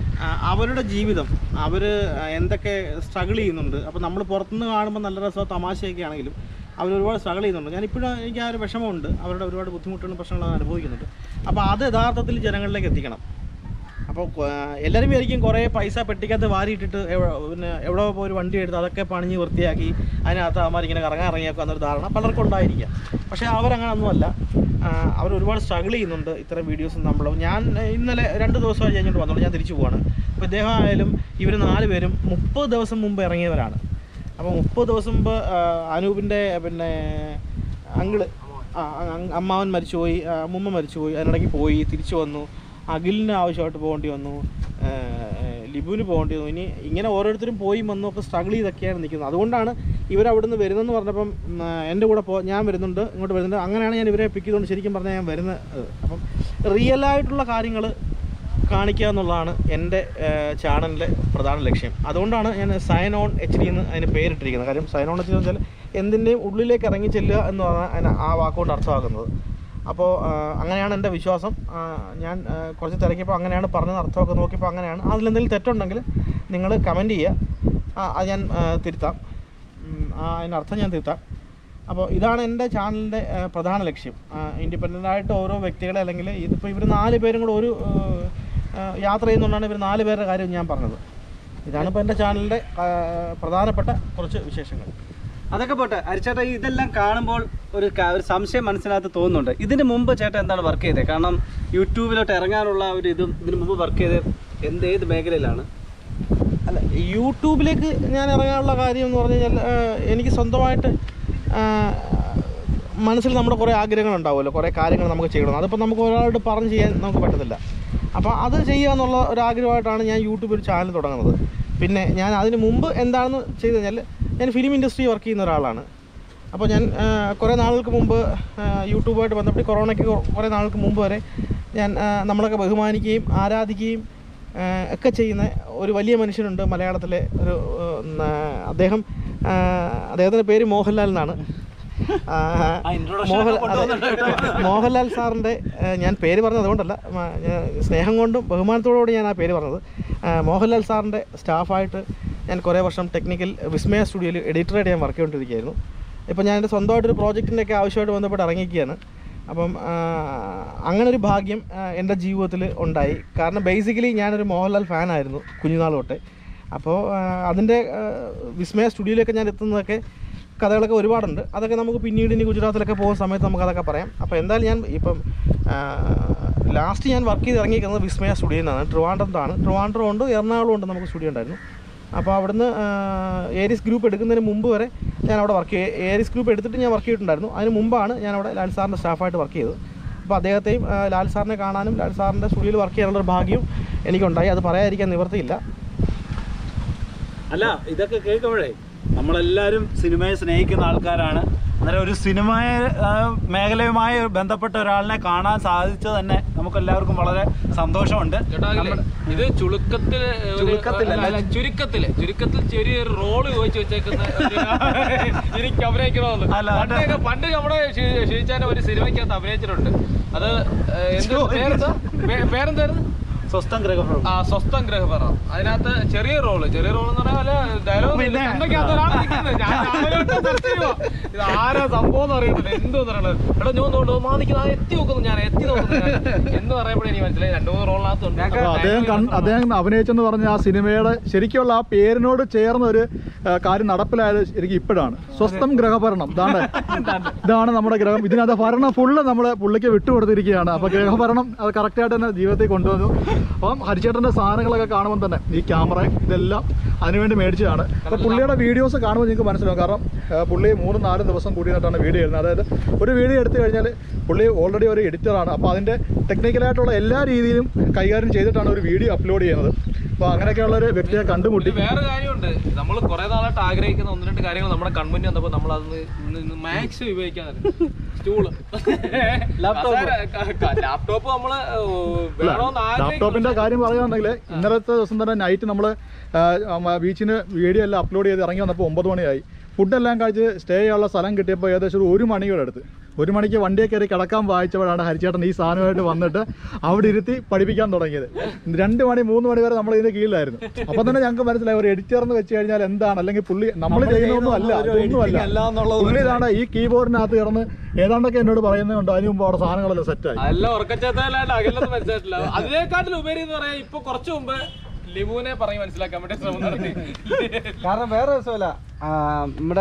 അവരുടെ ജീവിതം അവർ എന്തൊക്കെ സ്ട്രഗിൾ ചെയ്യുന്നുണ്ട് അപ്പോൾ നമ്മൾ പുറത്തുനിന്ന് കാണുമ്പോൾ നല്ല രസമോ തമാശയൊക്കെ ആണെങ്കിലും അവർ ഒരുപാട് സ്ട്രഗിൾ ചെയ്യുന്നുണ്ട് ഞാൻ ഇപ്പോഴും എനിക്ക് ആ ഒരു വിഷമമുണ്ട് അവരുടെ ഒരുപാട് ബുദ്ധിമുട്ടുകളും പ്രശ്നങ്ങളും അനുഭവിക്കുന്നുണ്ട് അപ്പോൾ അത് യഥാർത്ഥത്തിൽ ജനങ്ങളിലേക്ക് എത്തിക്കണം അപ്പോൾ എല്ലാവരും വിചാരിക്കും കുറേ പൈസ പെട്ടിക്കകത്ത് വാരിയിട്ടിട്ട് എവ- പിന്നെ എവിടെ പോയി ഒരു വണ്ടി എടുത്ത് അതൊക്കെ പണിഞ്ഞ് വൃത്തിയാക്കി അതിനകത്ത് അവന്മാർ ഇങ്ങനെ കറങ്ങാൻ ഇറങ്ങിയേക്കുക എന്നൊരു ധാരണ പലർക്കും ഉണ്ടായിരിക്കാം പക്ഷേ അവരങ്ങനെ ഒന്നുമല്ല അവർ ഒരുപാട് സ്ട്രഗിൾ ചെയ്യുന്നുണ്ട് ഇത്തരം വീഡിയോസ് നമ്മൾ ഞാൻ ഇന്നലെ രണ്ട് ദിവസമായി കഴിഞ്ഞിട്ട് വന്നോളൂ ഞാൻ തിരിച്ചു പോവാണ് അപ്പോൾ ഇദ്ദേഹം ആയാലും ഇവർ നാല് പേരും മുപ്പത് ദിവസം മുമ്പ് ഇറങ്ങിയവരാണ് അപ്പോൾ മുപ്പത് ദിവസം മുമ്പ് ആ, അനൂപിൻ്റെ പിന്നെ അങ്കിള് ആ, അങ് അമ്മാവൻ മരിച്ചുപോയി ആ, അമ്മുമ്മ മരിച്ചുപോയി അതിനിടയ്ക്ക് പോയി തിരിച്ചു വന്നു അഖിലിന് ആവശ്യമായിട്ട് പോകേണ്ടി വന്നു ആ, ലിബുവിന് പോകേണ്ടി വന്നു ഇനി ഇങ്ങനെ ഓരോരുത്തരും പോയി വന്നു ഒക്കെ സ്ട്രഗിൾ ചെയ്തൊക്കെയാണ് നിൽക്കുന്നത് അതുകൊണ്ടാണ് ഇവരവിടുന്ന് വരുന്നതെന്ന് പറഞ്ഞപ്പം ഉം, ആ, എൻ്റെ കൂടെ പോ ഞാൻ വരുന്നുണ്ട് ഇങ്ങോട്ട് വരുന്നുണ്ട് അങ്ങനെയാണ് ഞാൻ ഇവരെ പിക്ക് ചെയ്തുകൊണ്ട് ശരിക്കും പറഞ്ഞാൽ ഞാൻ വരുന്നത് അപ്പം റിയലായിട്ടുള്ള കാര്യങ്ങൾ കാണിക്കുക എന്നുള്ളതാണ് എൻ്റെ ചാനലിലെ പ്രധാന ലക്ഷ്യം അതുകൊണ്ടാണ് ഞാൻ സൈൻ ഓൺ എച്ച് ഡി എന്ന് അതിന് പേരിട്ടിരിക്കുന്നത് കാര്യം സൈൻ ഓൺ എച്ച് ഡി എന്ന് വെച്ചാൽ എന്തിൻ്റെയും ഉള്ളിലേക്ക് ഇറങ്ങി ചെല്ലുക എന്ന് പറഞ്ഞാൽ അതിന് ആ വാക്കുകൊണ്ട് അർത്ഥമാക്കുന്നത് അപ്പോൾ ആ, അങ്ങനെയാണ് എൻ്റെ വിശ്വാസം ആ, ഞാൻ ആ, കുറച്ച് തിരക്കിയപ്പോൾ അങ്ങനെയാണ് പറഞ്ഞത് അർത്ഥമൊക്കെ നോക്കിയപ്പോൾ അങ്ങനെയാണ് അതിലെന്തെങ്കിലും തെറ്റുണ്ടെങ്കിൽ നിങ്ങൾ കമൻറ്റ് ചെയ്യുക ആ, അത് ഞാൻ ആ, തിരുത്താം ഉം, ആ, അതിനർത്ഥം ഞാൻ തിരുത്താം അപ്പോൾ ഇതാണ് എൻ്റെ ചാനലിൻ്റെ പ്രധാന ലക്ഷ്യം ഇൻഡിപെൻഡൻ്റ് ആയിട്ട് ഓരോ വ്യക്തികളെ അല്ലെങ്കിൽ ഇതിപ്പോൾ ഇവർ നാല് പേരും കൂടെ ഒരു ആ, ആ, യാത്ര ചെയ്യുന്നതുകൊണ്ടാണ് ഇവർ നാല് പേരുടെ കാര്യം ഞാൻ പറഞ്ഞത് ഇതാണ് ഇപ്പോൾ എൻ്റെ ചാനലിൻ്റെ ആ, പ്രധാനപ്പെട്ട കുറച്ച് വിശേഷങ്ങൾ അതൊക്കെ പോട്ടെ അരിച്ചേട്ടാ ഇതെല്ലാം കാണുമ്പോൾ ഒരു ക- ഒരു സംശയം മനസ്സിനകത്ത് തോന്നുന്നുണ്ട് ഇതിന് മുമ്പ് ചേട്ടൻ എന്താണ് വർക്ക് ചെയ്തത് കാരണം യൂട്യൂബിലോട്ട് ഇറങ്ങാനുള്ള ഒരു ഇതും ഇതിന് മുമ്പ് വർക്ക് ചെയ്ത് എന്ത് ഏത് മേഖലയിലാണ് അല്ല യൂട്യൂബിലേക്ക് ഞാൻ ഇറങ്ങാനുള്ള കാര്യം എന്ന് പറഞ്ഞു കഴിഞ്ഞാൽ ആ, എനിക്ക് സ്വന്തമായിട്ട് ആ, മനസ്സിൽ നമ്മുടെ കുറേ ആഗ്രഹങ്ങൾ ഉണ്ടാവുമല്ലോ കുറേ കാര്യങ്ങൾ നമുക്ക് ചെയ്യണം അതിപ്പോൾ നമുക്ക് ഒരാളോട് പറഞ്ഞ് ചെയ്യാൻ നമുക്ക് പറ്റത്തില്ല അപ്പോൾ അത് ചെയ്യുക എന്നുള്ള ഒരു ആഗ്രഹമായിട്ടാണ് ഞാൻ യൂട്യൂബിൽ ഒരു ചാനൽ തുടങ്ങുന്നത് പിന്നെ ഞാൻ അതിന് മുമ്പ് എന്താണെന്ന് ചെയ്തു കഴിഞ്ഞാൽ ഞാൻ ഫിലിം ഇൻഡസ്ട്രി വർക്ക് ചെയ്യുന്ന ഒരാളാണ് അപ്പോൾ ഞാൻ ആ, കുറേ നാളുകൾക്ക് മുമ്പ് ആ, യൂട്യൂബുമായിട്ട് ബന്ധപ്പെട്ട് കൊറോണയ്ക്ക് കൊ- കുറേ നാളുകൾക്ക് മുമ്പ് വരെ ഞാൻ ആ, നമ്മളൊക്കെ ബഹുമാനിക്കുകയും ആരാധിക്കുകയും ആ, ഒക്കെ ചെയ്യുന്ന ഒരു വലിയ മനുഷ്യനുണ്ട് മലയാളത്തിലെ ഒരു ഉം, ആ, അദ്ദേഹം ആ, അദ്ദേഹത്തിൻ്റെ പേര് മോഹൻലാൽ എന്നാണ് ആ, മോഹൻ അതെ, മോഹൻലാൽ സാറിൻ്റെ ആ, ഞാൻ പേര് പറഞ്ഞത് അതുകൊണ്ടല്ല മ- ഞാൻ സ്നേഹം കൊണ്ടും ബഹുമാനത്തോടുകൂടി ഞാൻ ആ പേര് പറഞ്ഞത് ആ, മോഹൻലാൽ സാറിൻ്റെ സ്റ്റാഫായിട്ട് ഞാൻ കുറേ വർഷം ടെക്നിക്കൽ വിസ്മയ സ്റ്റുഡിയോയിൽ എഡിറ്ററായിട്ട് ഞാൻ വർക്ക് ചെയ്തുകൊണ്ടിരിക്കുകയായിരുന്നു ഇപ്പോൾ ഞാൻ എൻ്റെ സ്വന്തമായിട്ടൊരു പ്രോജക്റ്റിൻ്റെ ഒക്കെ ആവശ്യമായിട്ട് ബന്ധപ്പെട്ട് ഇറങ്ങിയിരിക്കുകയാണ് അപ്പം ആ, അങ്ങനെ ഒരു ഭാഗ്യം ആ, എൻ്റെ ജീവിതത്തിൽ ഉണ്ടായി കാരണം ബേസിക്കലി ഞാനൊരു മോഹൻലാൽ ഫാനായിരുന്നു കുഞ്ഞുനാൾ തൊട്ടേ അപ്പോൾ ആ, അതിൻ്റെ ആ, വിസ്മയ സ്റ്റുഡിയോയിലൊക്കെ ഞാൻ എത്തുന്നതൊക്കെ കഥകളൊക്കെ ഒരുപാടുണ്ട് അതൊക്കെ നമുക്ക് പിന്നീട് ഇനി ഗുജറാത്തിലൊക്കെ പോകുന്ന സമയത്ത് നമുക്ക് അതൊക്കെ പറയാം അപ്പോൾ എന്തായാലും ഞാൻ ഇപ്പം ലാസ്റ്റ് ഞാൻ വർക്ക് ചെയ്ത് ഇറങ്ങിയിരിക്കുന്നത് വിസ്മയ സ്റ്റുഡിയോയിൽ നിന്നാണ് ട്രിവാൻഡ്രത്താണ് ട്രിവാൻഡ്രം ഉണ്ട് എറണാകുളം ഉണ്ട് നമുക്ക് സ്റ്റുഡിയോ ഉണ്ടായിരുന്നു അപ്പോൾ അവിടുന്ന് ആ, ഏരിസ് ഗ്രൂപ്പ് എടുക്കുന്നതിന് മുമ്പ് വരെ ഞാൻ അവിടെ വർക്ക് ചെയ്ത് ഏരിസ് ഗ്രൂപ്പ് എടുത്തിട്ട് ഞാൻ വർക്ക് ചെയ്തിട്ടുണ്ടായിരുന്നു അതിന് മുമ്പാണ് ഞാൻ അവിടെ ലാൽ സാറിൻ്റെ സ്റ്റാഫായിട്ട് വർക്ക് ചെയ്തത് അപ്പോൾ അദ്ദേഹത്തെയും ആ, ലാൽ സാറിനെ കാണാനും ലാൽ സാറിൻ്റെ സ്റ്റുഡിയോയിൽ വർക്ക് ചെയ്യാനുള്ള ഒരു ഭാഗ്യം എനിക്കുണ്ടായി അത് പറയാതിരിക്കാൻ നിവർത്തിയില്ല അല്ല ഇതൊക്കെ കേൾക്കുമ്പോഴേ നമ്മളെല്ലാവരും സിനിമയെ സ്നേഹിക്കുന്ന ആൾക്കാരാണ് അന്നേരം ഒരു സിനിമ മേഖലയുമായി ബന്ധപ്പെട്ട ഒരാളിനെ കാണാൻ സാധിച്ചത് തന്നെ നമുക്ക് എല്ലാവർക്കും വളരെ സന്തോഷമുണ്ട് ചേട്ടാ ഇതിലെ- ഇത് ചുളുക്കത്തില് ഒരു- ചുളുക്കത്തിലല്ല. അല്ല, അല്ല, ചുരുക്കത്തില് ചുരുക്കത്തിൽ ചെറിയൊരു റോള് ചോദിച്ചു വെച്ചേക്കുന്ന ഒരു- എനിക്ക് അഭിനയിക്കണമെന്ന് അല്ല, അത് പണ്ടൊക്കെ പണ്ട് നമ്മുടെ ഷീച്ചാൻ ഒരു സിനിമയ്ക്കകത്ത് അഭിനയിച്ചിട്ടുണ്ട് അത് ഏഹ്, എന്ത് പേരെന്താ പേ- പേരെന്തായിരുന്നു സ്വസ്ഥം ഗ്രഹം ആ സ്വസ്ഥം ഗ്രഹപറ അതിനകത്ത് ചെറിയ റോള് ചെറിയ റോൾ എന്ന് പറഞ്ഞാൽ ഡയലോഗ് പിന്നെ- ഇത് ആരാ സംഭവം എന്ന് അറിയത്തില്ല എന്തോന്ന് പറയണത് എടാ ഞാൻ നോക്കൂ മാ നിൽക്കുന്ന എത്തി നോക്കുന്നു ഞാൻ എത്തി നോക്കുന്നു ഞാൻ എന്ന് പറയുമ്പോഴേ എനിക്ക് മനസ്സിലായി രണ്ടു മൂന്ന് റോളിനകത്തുണ്ട് അപ്പോൾ അദ്ദേഹം കൺ- അദ്ദേഹം അഭിനയിച്ചെന്ന് പറഞ്ഞ ആ സിനിമയുടെ ശരിക്കുള്ള ആ പേരിനോട് ചേർന്ന ഒരു ആ, കാര്യം നടപ്പിലായത് ശരിക്കും ഇപ്പോഴാണ് സ്വസ്ഥം ഗ്രഹഭരണം ഇതാണ് ഇതാണ് നമ്മുടെ ഗ്രഹം ഇതിനകത്ത് ഭരണം ഫുള്ള് നമ്മൾ പുള്ളിക്ക് വിട്ടുകൊടുത്തിരിക്കുകയാണ് അപ്പോൾ ഗ്രഹഭരണം അത് കറക്റ്റായിട്ട് തന്നെ ജീവിതത്തിൽ കൊണ്ടുവന്നു അപ്പം ഹരിച്ചേട്ടൻ്റെ സാധനങ്ങളൊക്കെ കാണുമ്പോൾ തന്നെ ഈ ക്യാമറ ഇതെല്ലാം അതിനുവേണ്ടി മേടിച്ചതാണ് അപ്പോൾ പുള്ളിയുടെ വീഡിയോസ് കാണുമ്പോൾ നിങ്ങൾക്ക് മനസ്സിലാവും കാരണം ആ, പുള്ളി മൂന്ന് നാല് ദിവസം കൂടി നിന്നിട്ടാണ് വീഡിയോ ചെയ്യുന്നത് അതായത് ഒരു വീഡിയോ എടുത്തു കഴിഞ്ഞാൽ പുള്ളി ഓൾറെഡി ഒരു എഡിറ്ററാണ് അപ്പോൾ അതിൻ്റെ ടെക്നിക്കലായിട്ടുള്ള എല്ലാ രീതിയിലും കൈകാര്യം ചെയ്തിട്ടാണ് ഒരു വീഡിയോ അപ്ലോഡ് ചെയ്യുന്നത് അപ്പോൾ അങ്ങനെയൊക്കെയുള്ള ഒരു വ്യക്തിയെ കണ്ടുമുട്ടി ഇത് വേറെ കാര്യമുണ്ട് നമ്മൾ കുറെ നാളായിട്ട് ആഗ്രഹിക്കുന്ന ഒന്ന് രണ്ട് കാര്യങ്ങൾ നമ്മുടെ കൺമുന്നിൽ വന്നപ്പോൾ നമ്മൾ അതൊന്ന് മാക്സിമം ഉപയോഗിക്കാൻ സ്റ്റൂള് ലാപ്ടോപ്പ് നമ്മള് വേണമെന്ന് ലാപ്ടോപ്പിന്റെ ആഗ്രഹിക്കുന്നു കാര്യം പറയുകയാണെങ്കിൽ ഇന്നലത്തെ ദിവസം തന്നെ നൈറ്റ് നമ്മൾ ബീച്ചിന് വീഡിയോ എല്ലാം അപ്ലോഡ് ചെയ്ത് ഇറങ്ങി വന്നപ്പോൾ ഒമ്പത് മണിയായി ഫുഡെല്ലാം കഴിച്ച് സ്റ്റേ ചെയ്യാനുള്ള സ്ഥലം കിട്ടിയപ്പോൾ ഏകദേശം ഒരു ഒരു മണിയോടെ അടുത്ത് ഒരു മണിക്ക് വണ്ടിയെ കയറി കിടക്കാൻ വായിച്ചപ്പോഴാണ് ഹരിച്ചേട്ടൻ ഈ സാധനമായിട്ട് വന്നിട്ട് അവിടെ ഇരുത്തി പഠിപ്പിക്കാൻ തുടങ്ങിയത് രണ്ട് മണി മൂന്ന് മണി വരെ നമ്മൾ ഇതിന് കീഴിലായിരുന്നു അപ്പം തന്നെ ഞങ്ങൾക്ക് മനസ്സിലായി ഒരു എഡിറ്റർ എന്ന് വെച്ച് കഴിഞ്ഞാൽ എന്താണ് അല്ലെങ്കിൽ പുള്ളി നമ്മൾ ചെയ്യുന്നൊന്നും അല്ല ഒരു ഇതൊന്നും editing അല്ല അല്ല എന്നുള്ളത് പുള്ളി ഇതാണ് ഈ കീബോർഡിനകത്ത് കിടന്ന് ഏതാണ്ടൊക്കെ എന്നോട് പറയുന്നുണ്ട് അതിന് മുമ്പ് അവിടെ സാധനങ്ങളെല്ലാം സെറ്റായി അതെല്ലാം ഉറക്കച്ചേത്തല്ലാണ്ട് അകലൊന്നും മനസ്സിലായിട്ടില്ല അതിനേക്കാട്ടിലും ഉപരി എന്ന് പറയാൻ ഇപ്പൊ കുറച്ചു മുമ്പ് ലിമുവിനെ പറഞ്ഞ് മനസ്സിലാക്കാൻ വേണ്ടി ശ്രമം നടത്തി കാരണം വേറെ രസമല്ല ആ, നമ്മുടെ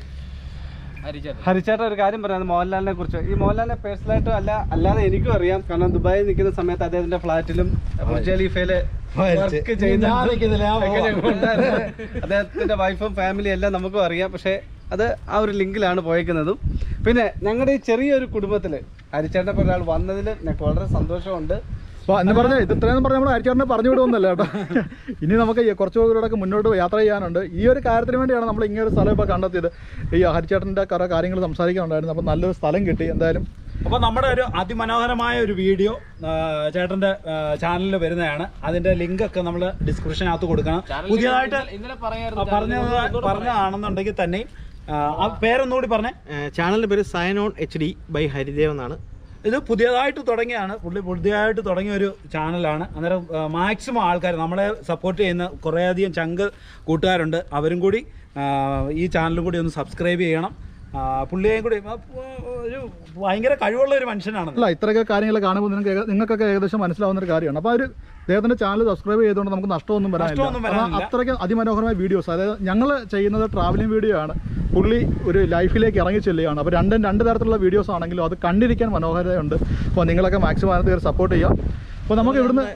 ഹരിച്ചേട്ടൻ ഹരിച്ചേട്ടൻ ഒരു കാര്യം പറയാം മോഹൻലാലിനെ കുറിച്ച് ഈ മോഹൻലാലിനെ പേഴ്സണലായിട്ടും അല്ല അല്ലാതെ എനിക്കും അറിയാം കാരണം ദുബായിൽ നിൽക്കുന്ന സമയത്ത് അദ്ദേഹത്തിന്റെ ഫ്ലാറ്റിലും ബുർജ് ഖലീഫയില് വർക്ക് ചെയ്യുന്ന ഞാൻ നിൽക്കുന്നില്ല, ഞാൻ ഒക്കെ പോവാം. ഞങ്ങൾ ഉണ്ടായിരുന്നു. അദ്ദേഹത്തിന്റെ വൈഫും ഫാമിലിയും എല്ലാം നമുക്കും അറിയാം പക്ഷെ അത് ആ ഒരു ലിങ്കിലാണ് പോയേക്കുന്നതും പിന്നെ ഞങ്ങളുടെ ഈ ചെറിയൊരു കുടുംബത്തില് ഹരിച്ചേട്ടനെ പോലെ ഒരാൾ വന്നതിൽ ഞങ്ങൾക്ക് വളരെ സന്തോഷമുണ്ട് അപ്പോൾ എന്ന് പറഞ്ഞാൽ ഇത് ഇത്രയും പറഞ്ഞാൽ നമ്മൾ അരിച്ചാറിനെ പറഞ്ഞു വിടുമെന്നല്ല കേട്ടോ ഇനി നമുക്ക് ഈ കുറച്ച് ദൂരമൊക്കെ മുന്നോട്ട് യാത്ര ചെയ്യാനുണ്ട് ഈ ഒരു കാര്യത്തിന് വേണ്ടിയാണ് നമ്മൾ ഇങ്ങനെ ഒരു സ്ഥലം ഇപ്പോൾ കണ്ടെത്തിയത് ഈ ഹരിച്ചേട്ടൻ്റെ കുറേ കാര്യങ്ങൾ സംസാരിക്കാനുണ്ടായിരുന്നു അപ്പോൾ നല്ലൊരു സ്ഥലം കിട്ടി എന്തായാലും അപ്പോൾ നമ്മുടെ ഒരു അതിമനോഹരമായ ഒരു വീഡിയോ ആ, ചേട്ടന്റെ ചാനലിൽ വരുന്നതാണ് അതിന്റെ ലിങ്ക് ഒക്കെ നമ്മൾ ഡിസ്ക്രിപ്ഷനകത്ത് കൊടുക്കണം പുതിയതായിട്ട് ഇന്നലെ ആ, പറയായിരുന്നു പറഞ്ഞത് പറഞ്ഞതാണെന്നുണ്ടെങ്കിൽ തന്നെ ആ, ആ പേരൊന്നുകൂടി പറഞ്ഞേ ചാനലിന്റെ പേര് sign on H D by Haridev എന്നാണ് ഇത് പുതിയതായിട്ട് തുടങ്ങിയാണ് പുള്ളി പുതിയതായിട്ട് തുടങ്ങിയ ഒരു ചാനലാണ് അന്നേരം മാക്സിമം ആൾക്കാർ നമ്മളെ സപ്പോർട്ട് ചെയ്യുന്ന കുറേയധികം ചങ്ക് കൂട്ടുകാരുണ്ട് അവരും കൂടി ആ, ഈ ചാനലും കൂടി ഒന്ന് സബ്സ്ക്രൈബ് ചെയ്യണം ആ, പുള്ളിയെയും കൂടി ആ, ഒരു ഭയങ്കര കഴിവുള്ള ഒരു മനുഷ്യനാണ് അല്ല ഇത്രയൊക്കെ കാര്യങ്ങൾ കാണുമ്പോൾ നിങ്ങൾക്ക് ഏക- നിങ്ങൾക്കൊക്കെ ഏകദേശം മനസ്സിലാവുന്ന ഒരു കാര്യമാണ് അപ്പോൾ ഒരു അദ്ദേഹത്തിന്റെ ചാനൽ സബ്സ്ക്രൈബ് ചെയ്തുകൊണ്ട് നമുക്ക് നഷ്ടമൊന്നും നഷ്ടമൊന്നും വരാനില്ല വരാനില്ല. കാരണം അത്രയ്ക്ക് അതിമനോഹരമായ വീഡിയോസ് അതായത് ഞങ്ങൾ ചെയ്യുന്നത് ട്രാവലിംഗ് വീഡിയോ ആണ് പുള്ളി ഒരു ലൈഫിലേക്ക് ഇറങ്ങി ചെല്ലുകയാണ് അപ്പോൾ രണ്ടും രണ്ട് തരത്തിലുള്ള വീഡിയോസ് ആണെങ്കിലും അത് കണ്ടിരിക്കാൻ മനോഹരതയുണ്ട് അപ്പോൾ നിങ്ങളൊക്കെ മാക്സിമം അതിനകത്ത് സപ്പോർട്ട് ചെയ്യാം അപ്പോൾ നമുക്ക് ഇവിടുന്ന്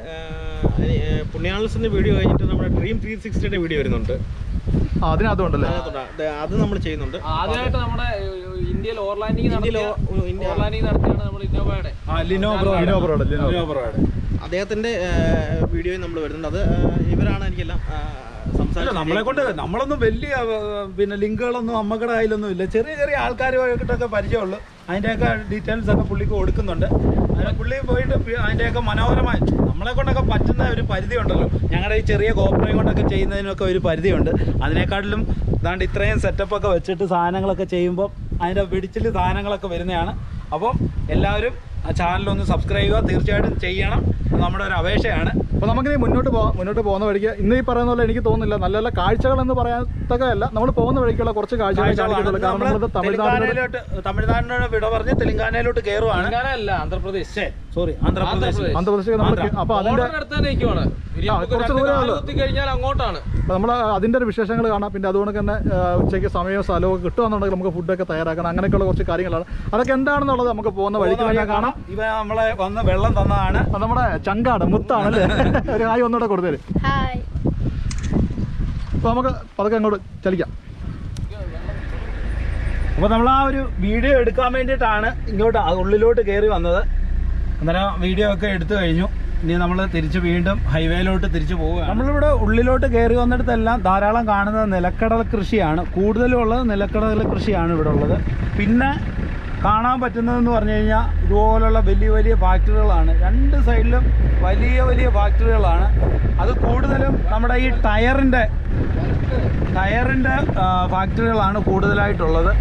പുണ്യാളസിന്റെ വീഡിയോ കഴിഞ്ഞിട്ട് നമ്മുടെ ഡ്രീം ത്രീ സിക്സ്റ്റിയുടെ വീഡിയോ വരുന്നുണ്ട് ആ, അതിനകത്തുണ്ടല്ലേ അതിനകത്തുണ്ട്. അത് അത് നമ്മൾ ചെയ്യുന്നുണ്ട് ആദ്യമായിട്ട് നമ്മുടെ ഏഹ്, ഇന്ത്യയിൽ ഓർലാൻഡിങ് ഇന്ത്യയിൽ നടത്തിയ ഓ- ഇന്ത്യ- ഓർലാൻഡിങ് നടത്തിയാണ് നമ്മുടെ ഇന്നോവയുടെ ആ ലിനോ ബ്രോ ലിനോ ബ്രോയുടെ, ലിനോ. ലിനോ ബ്രോയുടെ അദ്ദേഹത്തിന്റെ വീഡിയോയും നമ്മൾ വരുന്നുണ്ട് അത് ആ, ഇവരാണ് എനിക്കെല്ലാം ആ, അല്ല സംസാരിച്ച് നമ്മളെ കൊണ്ട് നമ്മളൊന്നും വലിയ ആ, പിന്നെ ലിങ്കുകളൊന്നും നമ്മളുടെ കയ്യിലൊന്നും ഇല്ല ചെറിയ ചെറിയ ആൾക്കാരുമായിട്ടൊക്കെ പരിചയമുള്ളൂ അതിൻ്റെയൊക്കെ ഡീറ്റെയിൽസ് ഒക്കെ പുള്ളിക്ക് കൊടുക്കുന്നുണ്ട് അതിന് പുള്ളി പോയിട്ട് പി- അതിൻ്റെയൊക്കെ മനോഹരമായി നമ്മളെ കൊണ്ടൊക്കെ പറ്റുന്ന ഒരു പരിധി ഉണ്ടല്ലോ ഞങ്ങളുടെ ഈ ചെറിയ കോപ്പറയും കൊണ്ടൊക്കെ ചെയ്യുന്നതിനൊക്കെ ഒരു പരിധിയുണ്ട് അതിനേക്കാട്ടിലും ഇതാണ്ട് ഇത്രയും സെറ്റപ്പ് ഒക്കെ വെച്ചിട്ട് സാധനങ്ങളൊക്കെ ചെയ്യുമ്പോൾ അതിൻ്റെ വെടിച്ചിൽ സാധനങ്ങളൊക്കെ വരുന്നതാണ് അപ്പം എല്ലാവരും ആ ചാനലൊന്ന് സബ്സ്ക്രൈബ് ചെയ്യുക തീർച്ചയായിട്ടും ചെയ്യണം അത് നമ്മുടെ ഒരു അപേക്ഷയാണ് അപ്പോൾ നമുക്കിനി മുന്നോട്ട് പോകാം മുന്നോട്ട് പോകുന്ന വഴിക്ക് ഇന്ന് ഈ പറയുന്ന പോലെ എനിക്ക് തോന്നുന്നില്ല നല്ല നല്ല കാഴ്ചകൾ എന്ന് പറയത്തക്കല്ല നമ്മൾ പോകുന്ന വഴിക്കുള്ള കുറച്ച് കാഴ്ചകൾ കാണിക്കത്തുള്ളൂ കാരണം നമ്മള് നമ്മളത് തമിഴ്നാടിനോട് തെലങ്കാനയിലോട്ട് തമിഴ്നാടിനോട് വിട പറഞ്ഞ് തെലങ്കാനയിലോട്ട് കയറുവാണ് തെലങ്കാന അല്ല ആന്ധ്രാപ്രദേശ് സോറി ആന്ധ്രാപ്രദേശ് ആന്ധ്രാപ്രദേശ് നമുക്ക് അപ്പോൾ അതിൻ്റെ ബോർഡറിന് അടുത്ത് തന്നെ നിൽക്കുവാണ് ഇനി ആ, നമുക്ക് കുറച്ച് രണ്ട് ദൂരമേ കാല് ഉള്ളൂ. കുത്തി കഴിഞ്ഞാൽ അങ്ങോട്ടാണ് അപ്പോൾ നമ്മൾ അതിൻ്റെ ഒരു വിശേഷങ്ങൾ കാണാം പിന്നെ അതുകൊണ്ട് തന്നെ ആ, ഉച്ചയ്ക്ക് സമയവും സ്ഥലവും ഒക്കെ കിട്ടുകയെന്നുണ്ടെങ്കിൽ നമുക്ക് ഫുഡൊക്കെ തയ്യാറാക്കണം അങ്ങനെയൊക്കെയുള്ള കുറച്ച് കാര്യങ്ങളാണ് അതൊക്കെ എന്താണെന്നുള്ളത് നമുക്ക് പോകുന്ന വഴിക്ക് തന്നെ കാണാം ഇവ നമ്മളെ വന്ന് വെള്ളം തന്നതാണ് അത് നമ്മുടെ ചങ്കാണ് മുത്താണ് അല്ലേ ഒരു ഹായ് ഒന്നുകൂടെ കൊടുത്തേര് ഹായ് അപ്പോൾ നമുക്ക് പതുക്കെ അങ്ങോട്ട് ചലിക്കാം അപ്പൊ നമ്മൾ ആ ഒരു വീഡിയോ എടുക്കാൻ വേണ്ടിയിട്ടാണ് ഇങ്ങോട്ട് ആ ഉള്ളിലോട്ട് കയറി വന്നത് അന്നേരം വീഡിയോ ഒക്കെ എടുത്തു കഴിഞ്ഞു ഇനി നമ്മൾ തിരിച്ച് വീണ്ടും ഹൈവേയിലോട്ട് തിരിച്ചു പോവുകയാണ് നമ്മളിവിടെ ഉള്ളിലോട്ട് കയറി വന്നിടത്തെല്ലാം ധാരാളം കാണുന്നത് നിലക്കടൽ കൃഷിയാണ് കൂടുതലും ഉള്ളത് നിലക്കടൽ കൃഷിയാണ് ഇവിടെ ഉള്ളത് പിന്നെ കാണാൻ പറ്റുന്നതെന്ന് പറഞ്ഞു കഴിഞ്ഞാൽ ഇതുപോലുള്ള വലിയ വലിയ ഫാക്ടറികളാണ് രണ്ട് സൈഡിലും വലിയ വലിയ ഫാക്ടറികളാണ് അത് കൂടുതലും നമ്മുടെ ഈ ടയറിൻ്റെ ടയറിൻ്റെ ഫാക്ടറികളാണ് കൂടുതലായിട്ടുള്ളത്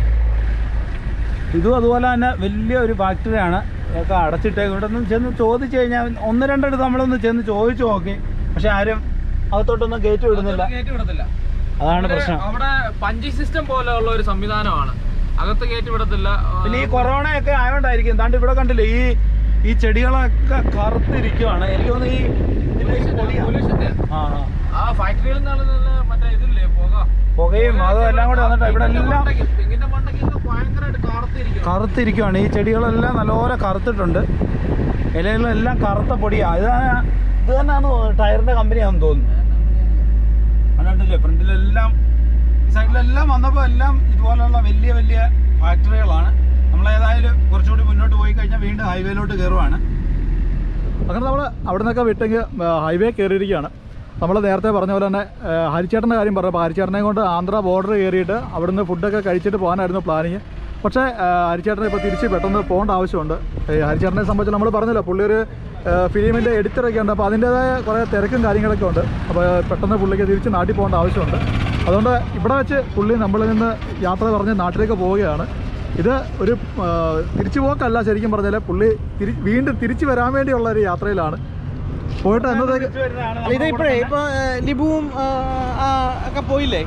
ഇതും അതുപോലെ തന്നെ വലിയ ഒരു ഫാക്ടറിയാണ് ഒക്കെ അടച്ചിട്ട് ഇവിടെ നിന്ന് ചെന്ന് ചോദിച്ചു കഴിഞ്ഞാൽ ഒന്ന് രണ്ടിടത്ത് നമ്മളൊന്ന് ചെന്ന് ചോദിച്ചു നോക്കി പക്ഷെ ആരും അകത്തോട്ടൊന്നും കയറ്റി വിടുന്നില്ല കയറ്റി വിടത്തില്ല അതാണ് ഇവിടെ പ്രശ്നം അവിടെ പഞ്ചി സിസ്റ്റം പോലെയുള്ള ഒരു സംവിധാനമാണ് അകത്ത് കയറ്റി വിടത്തില്ല പിന്നെ ഈ കൊറോണയൊക്കെ ആയതുകൊണ്ടായിരിക്കും എന്താണ്ട് ഇവിടെ കണ്ടില്ലേ ഈ ഈ ചെടികളൊക്കെ കറുത്തിരിക്കുവാണ് എനിക്ക് തോന്നുന്നു ഈ ഇതിന്റെ ഈ പൊടിയാ. പൊല്യൂഷന്റെ ആ ആ. ആ ഫാക്ടറിയിൽ നിന്നാണ് മറ്റേ ഇതില്ലേ പുക പുകയും അതും എല്ലാം കൂടെ വന്നിട്ട് ഇവിടെ തെങ്ങിന്റെ എല്ലാം മണ്ടയ്ക്ക് തെങ്ങിന്റെ മണ്ടയ്ക്കൊക്കെ ഭയങ്കരമായിട്ട് കാർത്തിരിക്കും കറുത്തിരിക്കുവാണ് ഈ ചെടികളെല്ലാം നല്ലപോലെ കറുത്തിട്ടുണ്ട് ഇലകളെല്ലാം കറുത്ത പൊടിയാ ഇത് ഇത് തന്നെയാണ് ടയറിന്റെ കമ്പനിയാണെന്ന് തോന്നുന്നു അതുകൊണ്ടില്ലേ ഫ്രണ്ടിലെല്ലാം ഈ സൈഡിലെല്ലാം വന്നപ്പോൾ എല്ലാം ഇതുപോലെയുള്ള വലിയ വലിയ ഫാക്ടറികളാണ് നമ്മൾ ഏതായാലും കുറച്ചുകൂടി മുന്നോട്ട് പോയി കഴിഞ്ഞാൽ വീണ്ടും ഹൈവേയിലോട്ട് കയറുവാണ് അങ്ങനെ നമ്മൾ അവിടെ നിന്നൊക്കെ വിട്ടെങ്കിൽ ഹൈവേ കയറിയിരിക്കുകയാണ് നമ്മൾ നേരത്തെ പറഞ്ഞ പോലെ തന്നെ ആ, ഹരിച്ചേട്ടൻ്റെ കാര്യം പറഞ്ഞപ്പോൾ ഹരിച്ചേട്ടനെ കൊണ്ട് ആന്ധ്ര ബോർഡർ കയറിയിട്ട് അവിടുന്ന് ഫുഡൊക്കെ കഴിച്ചിട്ട് പോകാനായിരുന്നു പ്ലാനിങ് പക്ഷേ ആ, ഹരിച്ചേട്ടനെ ഇപ്പോൾ തിരിച്ച് പെട്ടെന്ന് പോകേണ്ട ആവശ്യമുണ്ട് ഈ ഹരിച്ചേട്ടനെ സംബന്ധിച്ച് നമ്മൾ പറഞ്ഞല്ലോ പുള്ളി ഒരു ഫിലിമിൻ്റെ എഡിറ്ററൊക്കെ ഉണ്ട് അപ്പോൾ അതിൻ്റേതായ കുറേ തിരക്കും കാര്യങ്ങളൊക്കെ ഉണ്ട് അപ്പോൾ പെട്ടെന്ന് പുള്ളിക്ക് തിരിച്ച് നാട്ടിൽ പോകേണ്ട ആവശ്യമുണ്ട് അതുകൊണ്ട് ഇവിടെ വെച്ച് പുള്ളി നമ്മളിൽ നിന്ന് യാത്ര പറഞ്ഞ് നാട്ടിലേക്ക് പോവുകയാണ് ഇത് ഒരു ആ, തിരിച്ചു പോക്കല്ല ശരിക്കും പറഞ്ഞാൽ പുള്ളി തിരി വീണ്ടും തിരിച്ചു വരാൻ വേണ്ടിയുള്ള ഒരു യാത്രയിലാണ് പോയിട്ട് എന്നത്തേക്ക് അല്ല, ഇത് ഇപ്പോഴേ ഇപ്പൊ ഏ, ലിബുവും ആ, ആ, ഒക്കെ പോയില്ലേ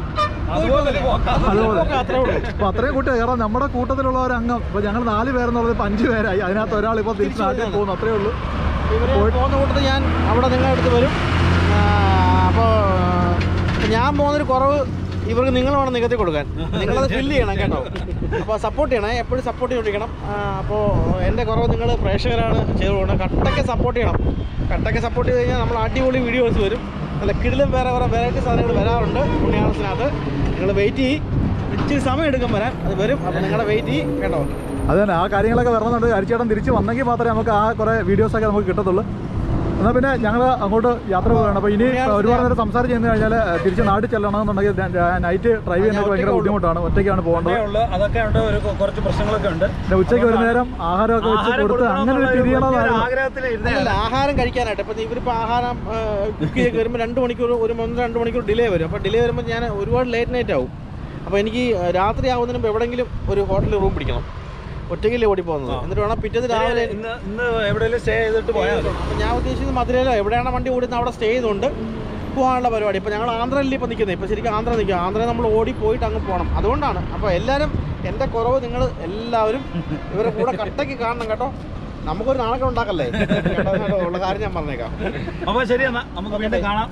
അതുപോലെ അത്രേ ഉള്ളൂ അപ്പൊ അത്രയും കൂട്ടി കാരണം നമ്മുടെ കൂട്ടത്തിലുള്ള ഒരു അംഗം ഇപ്പൊ ഞങ്ങൾ നാല് പേരെന്നുള്ളത് ഇപ്പൊ അഞ്ച് പേരായി അതിനകത്ത് ഒരാൾ ഇപ്പൊ തിരിച്ച് നാട്ടിൽ പോകുന്നു അത്രേ ഉള്ളൂ ഇവര് പോകുന്ന കൂട്ടത്തിൽ ഞാൻ അവിടെ നിങ്ങളുടെ അടുത്ത് വരും അപ്പോൾ ഞാൻ പോകുന്നൊരു കുറവ് ഇവർക്ക് നിങ്ങൾ വേണം നികത്തി കൊടുക്കാൻ നിങ്ങളത് ഫില്ല് ചെയ്യണം കേട്ടോ അപ്പോൾ സപ്പോർട്ട് ചെയ്യണേ എപ്പോഴും സപ്പോർട്ട് ചെയ്തോണ്ടിരിക്കണം അപ്പോൾ എൻ്റെ കുറവ് നിങ്ങൾ പ്രേക്ഷകരാണ് ചെയ്തു കൊടുക്കണം കട്ടയ്ക്ക് സപ്പോർട്ട് ചെയ്യണം കട്ടയ്ക്ക് സപ്പോർട്ട് ചെയ്ത് കഴിഞ്ഞാൽ നമ്മൾ അടിപൊളി വീഡിയോസ് വരും നല്ല കിടിലും വേറെ വേറെ വെറൈറ്റി സാധനങ്ങൾ വരാറുണ്ട് പുണ്യാളത്തിനകത്ത് നിങ്ങൾ വെയിറ്റ് ചെയ്യും ഇച്ചിരി സമയം എടുക്കും വരാൻ അത് വരും അപ്പോൾ നിങ്ങളുടെ വെയിറ്റ് ചെയ്യും കേട്ടോ അത് തന്നെ ആ കാര്യങ്ങളൊക്കെ വരണമെന്നുണ്ട് ഹരിച്ചേട്ടൻ തിരിച്ച് വന്നെങ്കിൽ മാത്രമേ നമുക്ക് ആ കുറേ വീഡിയോസൊക്കെ നമുക്ക് കിട്ടത്തുള്ളൂ എന്നാൽ പിന്നെ ഞങ്ങൾ അങ്ങോട്ട് യാത്ര പോവുകയാണ് അപ്പോൾ ഇനി ഒരുപാട് നേരം സംസാരിച്ച് ചെന്ന് കഴിഞ്ഞാൽ തിരിച്ച് നാട്ടിൽ ചെല്ലണമെന്നുണ്ടെങ്കിൽ നൈറ്റ് ഡ്രൈവ് ചെയ്യാനൊക്കെ ഭയങ്കര ബുദ്ധിമുട്ടാണ് ഒറ്റയ്ക്കാണ് പോകേണ്ടത് ഉള്ളു അതൊക്കെ ഉണ്ട് ഒരു കൊ- കുറച്ച് പ്രശ്നങ്ങളൊക്കെ ഉണ്ട് പിന്നെ ഉച്ചയ്ക്ക് ഒരു നേരം ആഹാരമൊക്കെ വെച്ച് ആഹാരം കൊടുത്ത് അങ്ങനെ ഒരു കൊടുക്കണമെന്നുള്ള തിരിയണമെന്നായിരുന്നു ആഗ്രഹത്തിൽ ഇരുന്നേ അല്ല ആഹാരം കഴിക്കാനായിട്ട് ഇപ്പം ഇവരിപ്പോൾ ആഹാരം കുക്ക് ചെയ്ത് വരുമ്പോൾ രണ്ട് മണിക്കൂർ ഒരു ഒന്ന് രണ്ട് മണിക്കൂർ ഡിലേ വരും അപ്പോൾ ഡിലേ വരുമ്പോൾ ഞാൻ ഒരുപാട് ലേറ്റ് നൈറ്റ് ആവും അപ്പോൾ എനിക്ക് രാത്രി ആവുന്നതിന് മുമ്പ് എവിടെയെങ്കിലും ഒരു ഹോട്ടലിൽ റൂം പിടിക്കണം ഒറ്റയ്ക്കല്ലേ ഓടി പോകുന്നത് എന്നിട്ട് വേണം പിറ്റേന്ന് രാവിലെ ഇന്ന് ഇന്ന് എവിടെയെങ്കിലും സ്റ്റേ ചെയ്തിട്ട് പോയാൽ മതി അപ്പോൾ ഞാൻ ഉദ്ദേശിച്ചത് മധുരയിലോ എവിടെയാണ് വണ്ടി ഓടുന്നത് അവിടെ സ്റ്റേ ചെയ്തുകൊണ്ട് പോകാനുള്ള പരിപാടി ഇപ്പോൾ ഞങ്ങൾ ആന്ധ്രയിൽ ഇപ്പോൾ നിൽക്കുന്നത് ഇപ്പോൾ ശരിക്കും ആന്ധ്ര നിൽക്കുക ആന്ധ്ര നമ്മൾ ഓടി പോയിട്ട് അങ്ങ് പോകണം അതുകൊണ്ടാണ് അപ്പോൾ എല്ലാവരും എൻ്റെ കുറവ് നിങ്ങൾ എല്ലാവരും ഇവരുടെ കൂടെ കട്ടയ്ക്ക് കാണണം കേട്ടോ നമുക്കൊരു നാണകം ഉണ്ടാക്കല്ലേ കേട്ടോ, കേട്ടോ, ഉള്ള കാര്യം ഞാൻ പറഞ്ഞേക്കാം അപ്പൊ ശരി എന്നാ നമുക്ക് വീണ്ടും കാണാം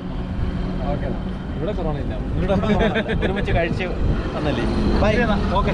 ഇവിടെ കൊറോണ ഇല്ല ഒരുമിച്ച് കഴിച്ച് വന്നല്ലേ ശരി എന്നാ ഓക്കെ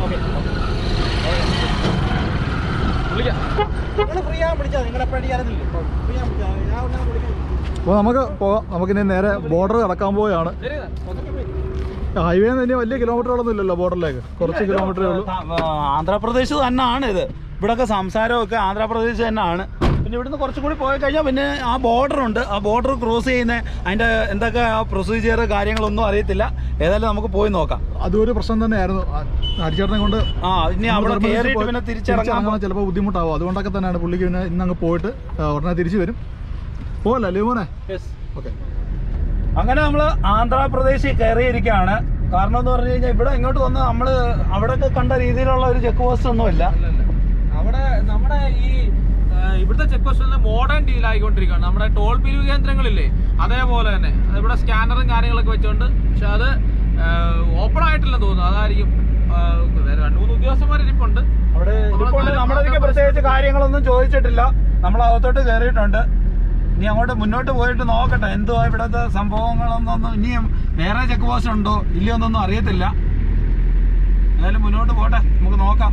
വിളിക്കാം നിങ്ങൾ ഫ്രീ ആകാൻ പിടിച്ചാൽ നിങ്ങളുടെ എപ്പോഴും അടിക്കാറില്ലേ ഫ്രീ ആകാൻ പിടിച്ചാൽ ഞാൻ ഉടനെ വിളിക്കാം അപ്പോൾ നമുക്ക് പോകാം നമുക്കിനി നേരെ ബോർഡർ കടക്കാൻ പോവുകയാണ് ശരി ഹൈവേ തന്നെ വലിയ കിലോമീറ്ററുകളൊന്നും ഇല്ലല്ലോ ബോർഡറിലേക്ക് കുറച്ച് കിലോമീറ്ററേ ഉള്ളൂ ആന്ധ്രാപ്രദേശ് തന്നെയാണ് ഇത് ഇവിടൊക്കെ സംസാരമൊക്കെ ആന്ധ്രാപ്രദേശ് തന്നെയാണ് പിന്നെ ഇവിടുന്ന് കുറച്ചും കൂടി പോയി കഴിഞ്ഞാൽ പിന്നെ ആ ബോർഡർ ഉണ്ട് ആ ബോർഡർ ക്രോസ് ചെയ്യുന്ന അതിന്റെ എന്തൊക്കെ ആ പ്രൊസീജിയർ കാര്യങ്ങളൊന്നും അറിയത്തില്ല ഏതായാലും നമുക്ക് പോയി നോക്കാം അതും ഒരു പ്രശ്നം തന്നെയായിരുന്നു ഹരിച്ചേട്ടനെ കൊണ്ട് ആ ഇനി അവിടെ കയറിയിട്ട് പിന്നെ തിരിച്ചിറങ്ങാൻ തിരിച്ചിറങ്ങാൻ ചിലപ്പോൾ ബുദ്ധിമുട്ടാവും അതുകൊണ്ടൊക്കെ തന്നെയാണ് പുള്ളിക്ക് പിന്നെ ഇന്ന് അങ്ങ് പോയിട്ട് ആ, ഉടനെ തിരിച്ചു വരും പോകല്ലേ ലിമോനെ ഓക്കെ അങ്ങനെ നമ്മൾ ആന്ധ്രാപ്രദേശിൽ കയറിയിരിക്കുകയാണ് കാരണം എന്ന് പറഞ്ഞു കഴിഞ്ഞാൽ ഇവിടെ ഇങ്ങോട്ട് വന്ന് നമ്മൾ അവിടെയൊക്കെ കണ്ട രീതിയിലുള്ള ഒരു ചെക്ക് പോസ്റ്റ് ഒന്നുമില്ല അവിടെ നമ്മുടെ ഈ ആ, ഇവിടുത്തെ ചെക്ക് പോസ്റ്റ് മോഡേൺ ഡീൽ ആയിക്കൊണ്ടിരിക്കുകയാണ് നമ്മുടെ ടോൾ പിരിവ് കേന്ദ്രങ്ങളില്ലേ അതേപോലെ തന്നെ അത് ഇവിടെ സ്കാനറും കാര്യങ്ങളൊക്കെ വെച്ചോണ്ട് പക്ഷെ അത് ഓപ്പൺ ആയിട്ടില്ലെന്ന് തോന്നുന്നു അതായിരിക്കും ആ, വേറെ രണ്ട് മൂന്ന് ഉദ്യോഗസ്ഥന്മാർ ഇരിപ്പുണ്ട് അവിടെ ഇരിപ്പുണ്ട് നമ്മളതിലേക്ക് പ്രത്യേകിച്ച് കാര്യങ്ങളൊന്നും ചോദിച്ചിട്ടില്ല നമ്മൾ അകത്തോട്ട് കയറിയിട്ടുണ്ട് ഇനി അങ്ങോട്ട് മുന്നോട്ട് പോയിട്ട് നോക്കട്ടെ എന്തുവാ ഇവിടുത്തെ സംഭവങ്ങളൊന്നും ഇനിയും വേറെ ചെക്ക് പോസ്റ്റ് ഉണ്ടോ ഇല്ലയോ എന്നൊന്നും അറിയത്തില്ല ഏതായാലും മുന്നോട്ട് പോട്ടെ നമുക്ക് നോക്കാം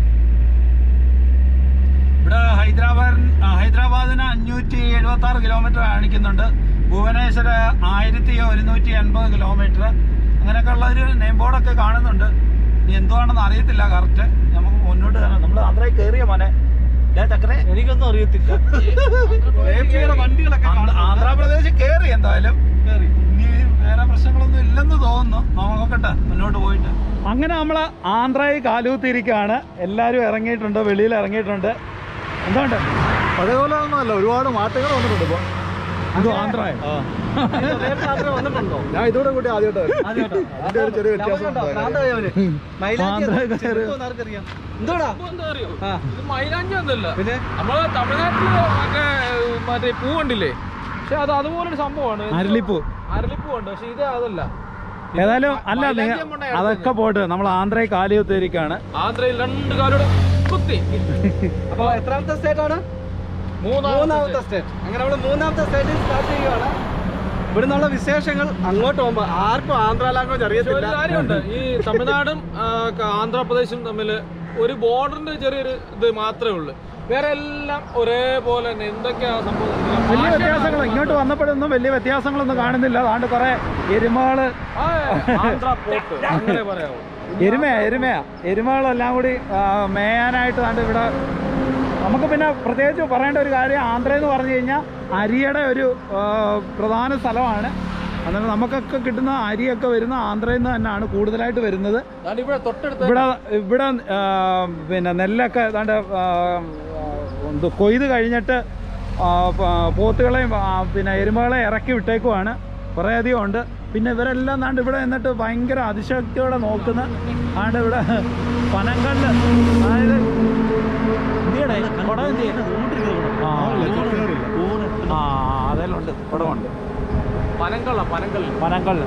ഇവിടെ ഹൈദരാബാദ് ആ, ഹൈദരാബാദിന് അഞ്ഞൂറ്റി എഴുപത്തി ആറ് കിലോമീറ്റർ കാണിക്കുന്നുണ്ട് ഭുവനേശ്വർ ആയിരത്തി ഒരുന്നൂറ്റി എൺപത് കിലോമീറ്റർ അങ്ങനെയൊക്കെ ഉള്ള ഒരു നെയിം ബോർഡൊക്കെ കാണുന്നുണ്ട് ഇനി എന്തുവാണെന്ന് അറിയത്തില്ല കറക്റ്റ് നമുക്ക് മുന്നോട്ട് കയറാം നമ്മൾ ആന്ധ്രയിൽ കയറിയ മോനെ ചക്കരെ എനിക്കൊന്നും അറിയത്തില്ല വണ്ടികളൊക്കെ ആന്ധ്ര- ആന്ധ്രാപ്രദേശ് കേറി എന്തായാലും ഇനി വേറെ പ്രശ്നങ്ങളൊന്നും ഇല്ലെന്ന് തോന്നുന്നു നോക്കട്ടെ മുന്നോട്ട് പോയിട്ട് അങ്ങനെ നമ്മൾ ആന്ധ്രയിൽ കാലൂത്തിരിക്കുകയാണ് എല്ലാവരും ഇറങ്ങിയിട്ടുണ്ട് വെളിയിൽ ഇറങ്ങിയിട്ടുണ്ട് എന്തുകൊണ്ട് പഴയപോലെ ഒന്നുമല്ല ഒരുപാട് മാറ്റങ്ങൾ വന്നിട്ടുണ്ട് ഇപ്പൊ ഇത് ആന്ധ്ര നേരത്തെ യാത്ര വന്നിട്ടുണ്ടോ ഞാൻ ഇതോടെ കൂടി ആദ്യമായിട്ട് ആദ്യമായിട്ടോ? അതിന്റെ ഒരു ചെറിയ വ്യത്യാസം കണ്ടോ? ഉണ്ടായിരുന്നു. ഭ്രാന്തായവന്. മൈലാഞ്ചി ആന്ധ്ര അത് കയറി. ചെറുപ്പം ആർക്കറിയാം? എന്തുവാടാ? എന്താ അറിയോ ആ, ഇത് മൈലാഞ്ചി ഒന്നുമില്ല പിന്നെ നമ്മള് തമിഴ്നാട്ടില് മറ്റേ മറ്റേ പൂ കണ്ടില്ലേ പക്ഷെ അത് അതുപോലൊരു സംഭവമാണ് അരളിപ്പൂ അരളിപ്പൂ ഉണ്ട് പക്ഷെ ഇത് അതല്ല ഏതായാലും അല്ല മൈലാഞ്ചി നിങ്ങൾ കൊണ്ടാ അതൊക്കെ പോട്ട് നമ്മൾ ആന്ധ്രയിൽ കാലിയുത്തിരിക്കുകയാണ് ആന്ധ്രയിൽ രണ്ട് കാലോടെ കുത്തി അപ്പൊ എത്രാമത്തെ സ്റ്റേറ്റ് ആണ് മൂന്നാമത്തെ മൂന്നാമത്തെ സ്റ്റേറ്റ് അങ്ങനെ നമ്മള് മൂന്നാമത്തെ സ്റ്റേറ്റിൽ സ്റ്റാർട്ട് ചെയ്യുകയാണ് ഇവിടെ നിന്നുള്ള വിശേഷങ്ങൾ അങ്ങോട്ട് പോകുമ്പോ ആർക്കും ആന്ധ്ര ലാംഗ്വേജ് പക്ഷെ ഒരു അറിയത്തില്ല കാര്യമുണ്ട് ഈ തമിഴ്നാടും ആ, ക- ആന്ധ്രാപ്രദേശും തമ്മിൽ ഒരു ബോർഡറിന്റെ ചെറിയൊരു ഇത് മാത്രമേ ഉള്ളൂ വേറെ എല്ലാം ഒരേപോലെ തന്നെ എന്തൊക്കെയാ സംഭവം വലിയ വ്യത്യാസങ്ങൾ ഇങ്ങോട്ട് വന്നപ്പോഴൊന്നും വലിയ വ്യത്യാസങ്ങളൊന്നും കാണുന്നില്ല അതുകൊണ്ട് കുറെ എരുമകള് ആന്ധ്ര പോട്ട് അങ്ങനെ പറയാമോ എരുമയാ എരുമയാ എരുമകളെല്ലാം കൂടി ആ, മേയാനായിട്ട് ദാണ്ട് ഇവിടെ നമുക്ക് പിന്നെ പ്രത്യേകിച്ച് പറയേണ്ട ഒരു കാര്യം ആന്ധ്ര എന്ന് പറഞ്ഞു കഴിഞ്ഞാൽ അരിയുടെ ഒരു ആ, പ്രധാന സ്ഥലമാണ് അന്നേരം നമുക്കൊക്കെ കിട്ടുന്ന അരിയൊക്കെ വരുന്ന ആന്ധ്രയിൽ നിന്ന് തന്നെയാണ് കൂടുതലായിട്ട് വരുന്നത് അതാണ് ഇവിടെ തൊട്ടടുത്ത് ഇവിടെ ഇവിടെ ആ, പിന്നെ നെല്ലൊക്കെ ഏതാണ്ട് ആ, എന്ത് കൊയ്ത് കഴിഞ്ഞിട്ട് ആ, പ- പോത്തുകളെയും ആ, പിന്നെ എരുമകളെ ഇറക്കി വിട്ടേക്കുവാണ് കുറേയധികം ഉണ്ട് പിന്നെ ഇവരെല്ലാം നാണ്ട് ഇവിടെ നിന്നിട്ട് ഭയങ്കര അതിശക്തിയോടെ നോക്കുന്ന ആണ്ട് ഇവിടെ പനങ്കല്ല് അതായത് എന്തിയടെ കുടം എന്തിയെ ആ ആ അതെല്ലാം ഉണ്ട് കുടമുണ്ട് പനങ്കള പനങ്കൽ പനങ്കല്ല്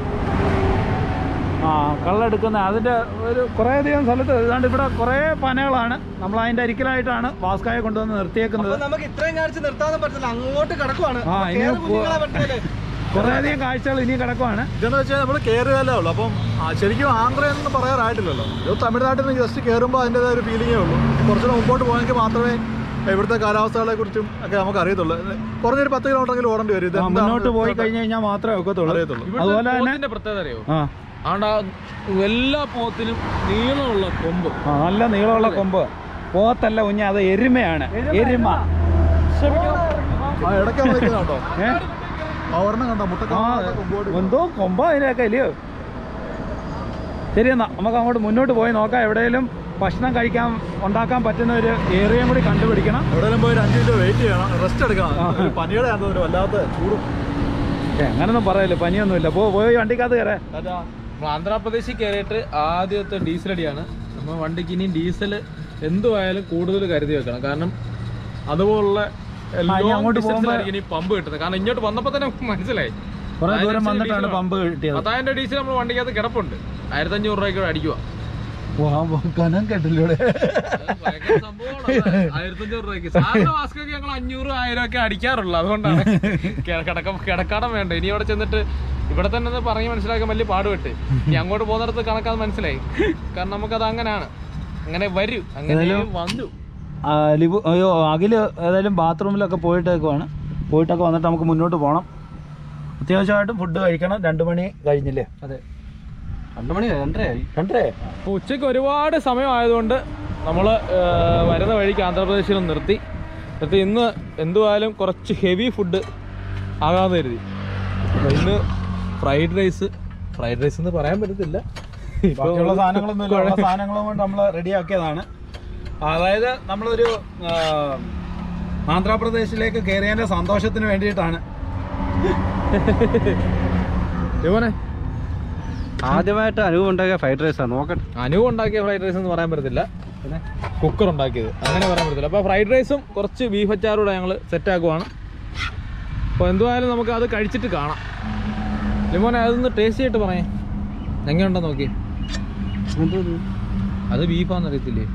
ആ കള്ളെടുക്കുന്ന അതിൻ്റെ ഒരു കുറേയധികം സ്ഥലത്ത് ഏതാണ്ട് ഇവിടെ കുറേ പനകളാണ് നമ്മൾ അതിൻ്റെ അരിക്കലായിട്ടാണ് വാസ്കായെ കൊണ്ടുവന്ന് നിർത്തിയേക്കുന്നത് അപ്പൊ നമുക്ക് ഇത്രയും കാണിച്ച് നിർത്താനും പറ്റില്ല അങ്ങോട്ട് കിടക്കുവാണ് ആ, അപ്പൊ ഇനി കേറ് പോ- കുഞ്ഞുങ്ങളെ പറ്റില്ലേ കുറേയധികം കാഴ്ചകൾ ഇനി കിടക്കുവാണ് ഇതെന്ന് വെച്ചാൽ നമ്മൾ കയറുകയല്ലേ ഉള്ളൂ അപ്പം ആ, ശരിക്കും ആന്ധ്ര എന്ന് പറയാറായിട്ടില്ലല്ലോ ഇത് തമിഴ്നാട്ടിൽ നിന്ന് ജസ്റ്റ് കയറുമ്പോൾ അതിൻ്റെതായ ഒരു ഫീലിങ്ങേ ഉള്ളൂ കുറച്ചുകൂടെ മുമ്പോട്ട് പോയെങ്കിൽ മാത്രമേ ഇവിടുത്തെ കാലാവസ്ഥകളെ കുറിച്ചും ഒക്കെ നമുക്ക് അറിയത്തുള്ളൂ കുറഞ്ഞൊരു പത്ത് കിലോമീറ്ററെങ്കിലും ഓടേണ്ടി വരും ഇത് ആ, എന്താണ് മുന്നോട്ട് പോയി ഇവിടുത്തെ- കഴിഞ്ഞ് കഴിഞ്ഞാൽ മാത്രമേ ഒക്കത്തുള്ളൂ അറിയത്തുള്ളൂ. അതുപോലെ തന്നെ പോത്തിന്റെ പ്രത്യേകത അറിയോ ആ ആണ്ടാ എല്ലാ പോത്തിനും നീളമുള്ള കൊമ്പ് ആ, നല്ല നീളമുള്ള കൊമ്പ് പോത്തല്ല കുഞ്ഞ അത് എരുമയാണ് എരുമ ആ ഇടയ്ക്കാണ് നിൽക്കുന്നത് കേട്ടോ ഏ ആ ഒരെണ്ണം കണ്ടോ ആ മുട്ടക്കാട് കൊമ്പോട് എന്തോ കൊമ്പ അതിനൊക്കെ ഇല്ലയോ ശരി എന്നാ നമുക്ക് അങ്ങോട്ട് മുന്നോട്ട് പോയി നോക്കാം എവിടെയെങ്കിലും ഭക്ഷണം കഴിക്കാൻ ഉണ്ടാക്കാൻ പറ്റുന്ന ഒരു ഏരിയയും കൂടി കണ്ടുപിടിക്കണം എവിടെയെങ്കിലും പോയി ഒരു അഞ്ച് മിനിറ്റ് വെയിറ്റ് ചെയ്യണം റെസ്റ്റ് എടുക്കണം ഒരു പനിയുടെ ആണെന്ന് ഒരു വല്ലാത്ത ചൂടും ഏ, അങ്ങനൊന്നും പറയല്ലോ പനിയൊന്നുമില്ല പോ പോയി വണ്ടിക്കകത്ത് കയറേ നമ്മൾ ആന്ധ്രാപ്രദേശിൽ കയറിയിട്ട് ആദ്യത്തെ ഡീസൽ അടിയാണ് നമ്മൾ വണ്ടിക്ക് ഇനിയും ഡീസൽ എന്തുമായാലും കൂടുതൽ കരുതി വെക്കണം കാരണം അതുപോലുള്ള ഇനി അങ്ങോട്ട് പോകുമ്പോ- ഇനി പമ്പ് കിട്ടുന്നത് കാരണം ഇങ്ങോട്ട് വന്നപ്പോൾ തന്നെ മനസ്സിലായി കുറെ ദൂരം അതിനനുസരിച്ച് വന്നിട്ടാണ് ഡീസൽ പമ്പ് കിട്ടിയത് പത്തായിരം രൂപ ഡീസൽ നമ്മൾ വണ്ടിക്കകത്ത് കിടപ്പുണ്ട് ആയിരത്തി അഞ്ഞൂറ് രൂപയ്ക്ക് അടിക്കുക കനം കേട്ടില്ലേ ഭയങ്കര സംഭവമാണ് അത്. ആയിരത്തഞ്ഞൂറ് രൂപയ്ക്ക് സാധാരണ മാസ്കൊക്കെ ഞങ്ങൾ അഞ്ഞൂറ് ആയിരം ഒക്കെ അടിക്കാറുള്ളൂ അതുകൊണ്ടാണ് കെ- കിടക്ക കിടക്കാടം വേണ്ട ഇനി അവിടെ ചെന്നിട്ട് ഇവിടെ തന്നെ ഒന്ന് പറഞ്ഞ് മനസ്സിലാക്കാൻ വലിയ പാടുപെട്ട് ഇനി അങ്ങോട്ട് പോകുന്നിടത്ത് കണക്കാന്ന് മനസ്സിലായി കാരണം നമുക്കത് അങ്ങനെയാണ് അങ്ങനെ വരൂ അങ്ങനെ വന്നു ആ, ലിബു അയ്യോ അഖില് ഏതായാലും ബാത്റൂമിലൊക്കെ പോയിട്ടേക്കുവാണ് പോയിട്ടൊക്കെ വന്നിട്ട് നമുക്ക് മുന്നോട്ട് പോകണം അത്യാവശ്യമായിട്ടും ഫുഡ് കഴിക്കണം രണ്ട് മണി കഴിഞ്ഞില്ലേ അതെ രണ്ടു മണി രണ്ടരയായി രണ്ടേ അപ്പോൾ ഉച്ചയ്ക്ക് ഒരുപാട് സമയമായതുകൊണ്ട് നമ്മൾ വരുന്ന വഴിക്ക് ആന്ധ്രാപ്രദേശിൽ ഒന്ന് നിർത്തി നിർത്തി ഇന്ന് എന്തുവായാലും കുറച്ച് ഹെവി ഫുഡ് ആകാമെന്ന് കരുതി അപ്പോൾ ഇന്ന് ഫ്രൈഡ് റൈസ് ഫ്രൈഡ് റൈസ് എന്ന് പറയാൻ പറ്റത്തില്ല ബാക്കിയുള്ള സാധനങ്ങളൊന്നും ഇല്ല ഉള്ള സാധനങ്ങളും കൊണ്ട് നമ്മൾ റെഡിയാക്കിയതാണ് അതായത് നമ്മളൊരു ആ, ആന്ധ്രാപ്രദേശിലേക്ക് കയറിയതിൻ്റെ സന്തോഷത്തിന് വേണ്ടിയിട്ടാണ് ഇവനെ ആദ്യമായിട്ട് അനുഭവം ഉണ്ടാക്കിയ ഫ്രൈഡ് റൈസാണ് നോക്കട്ടെ അനു ഉണ്ടാക്കിയ ഫ്രൈഡ് റൈസ് എന്ന് പറയാൻ പറ്റത്തില്ല പിന്നെ കുക്കർ ഉണ്ടാക്കിയത് അങ്ങനെ പറയാൻ പറ്റത്തില്ല അപ്പോൾ ഫ്രൈഡ് റൈസും കുറച്ച് ബീഫ് അച്ചാറൂടെ ഞങ്ങൾ സെറ്റാക്കുവാണ് അപ്പോൾ എന്തുവായാലും നമുക്ക് അത് കഴിച്ചിട്ട് കാണാം ലിമോനെ അതൊന്ന് ടേസ്റ്റ് ചെയ്തിട്ട് പറയേ എങ്ങനെയുണ്ടോ നോക്കി അത് ബീഫാന്ന് അറിയത്തില്ലേ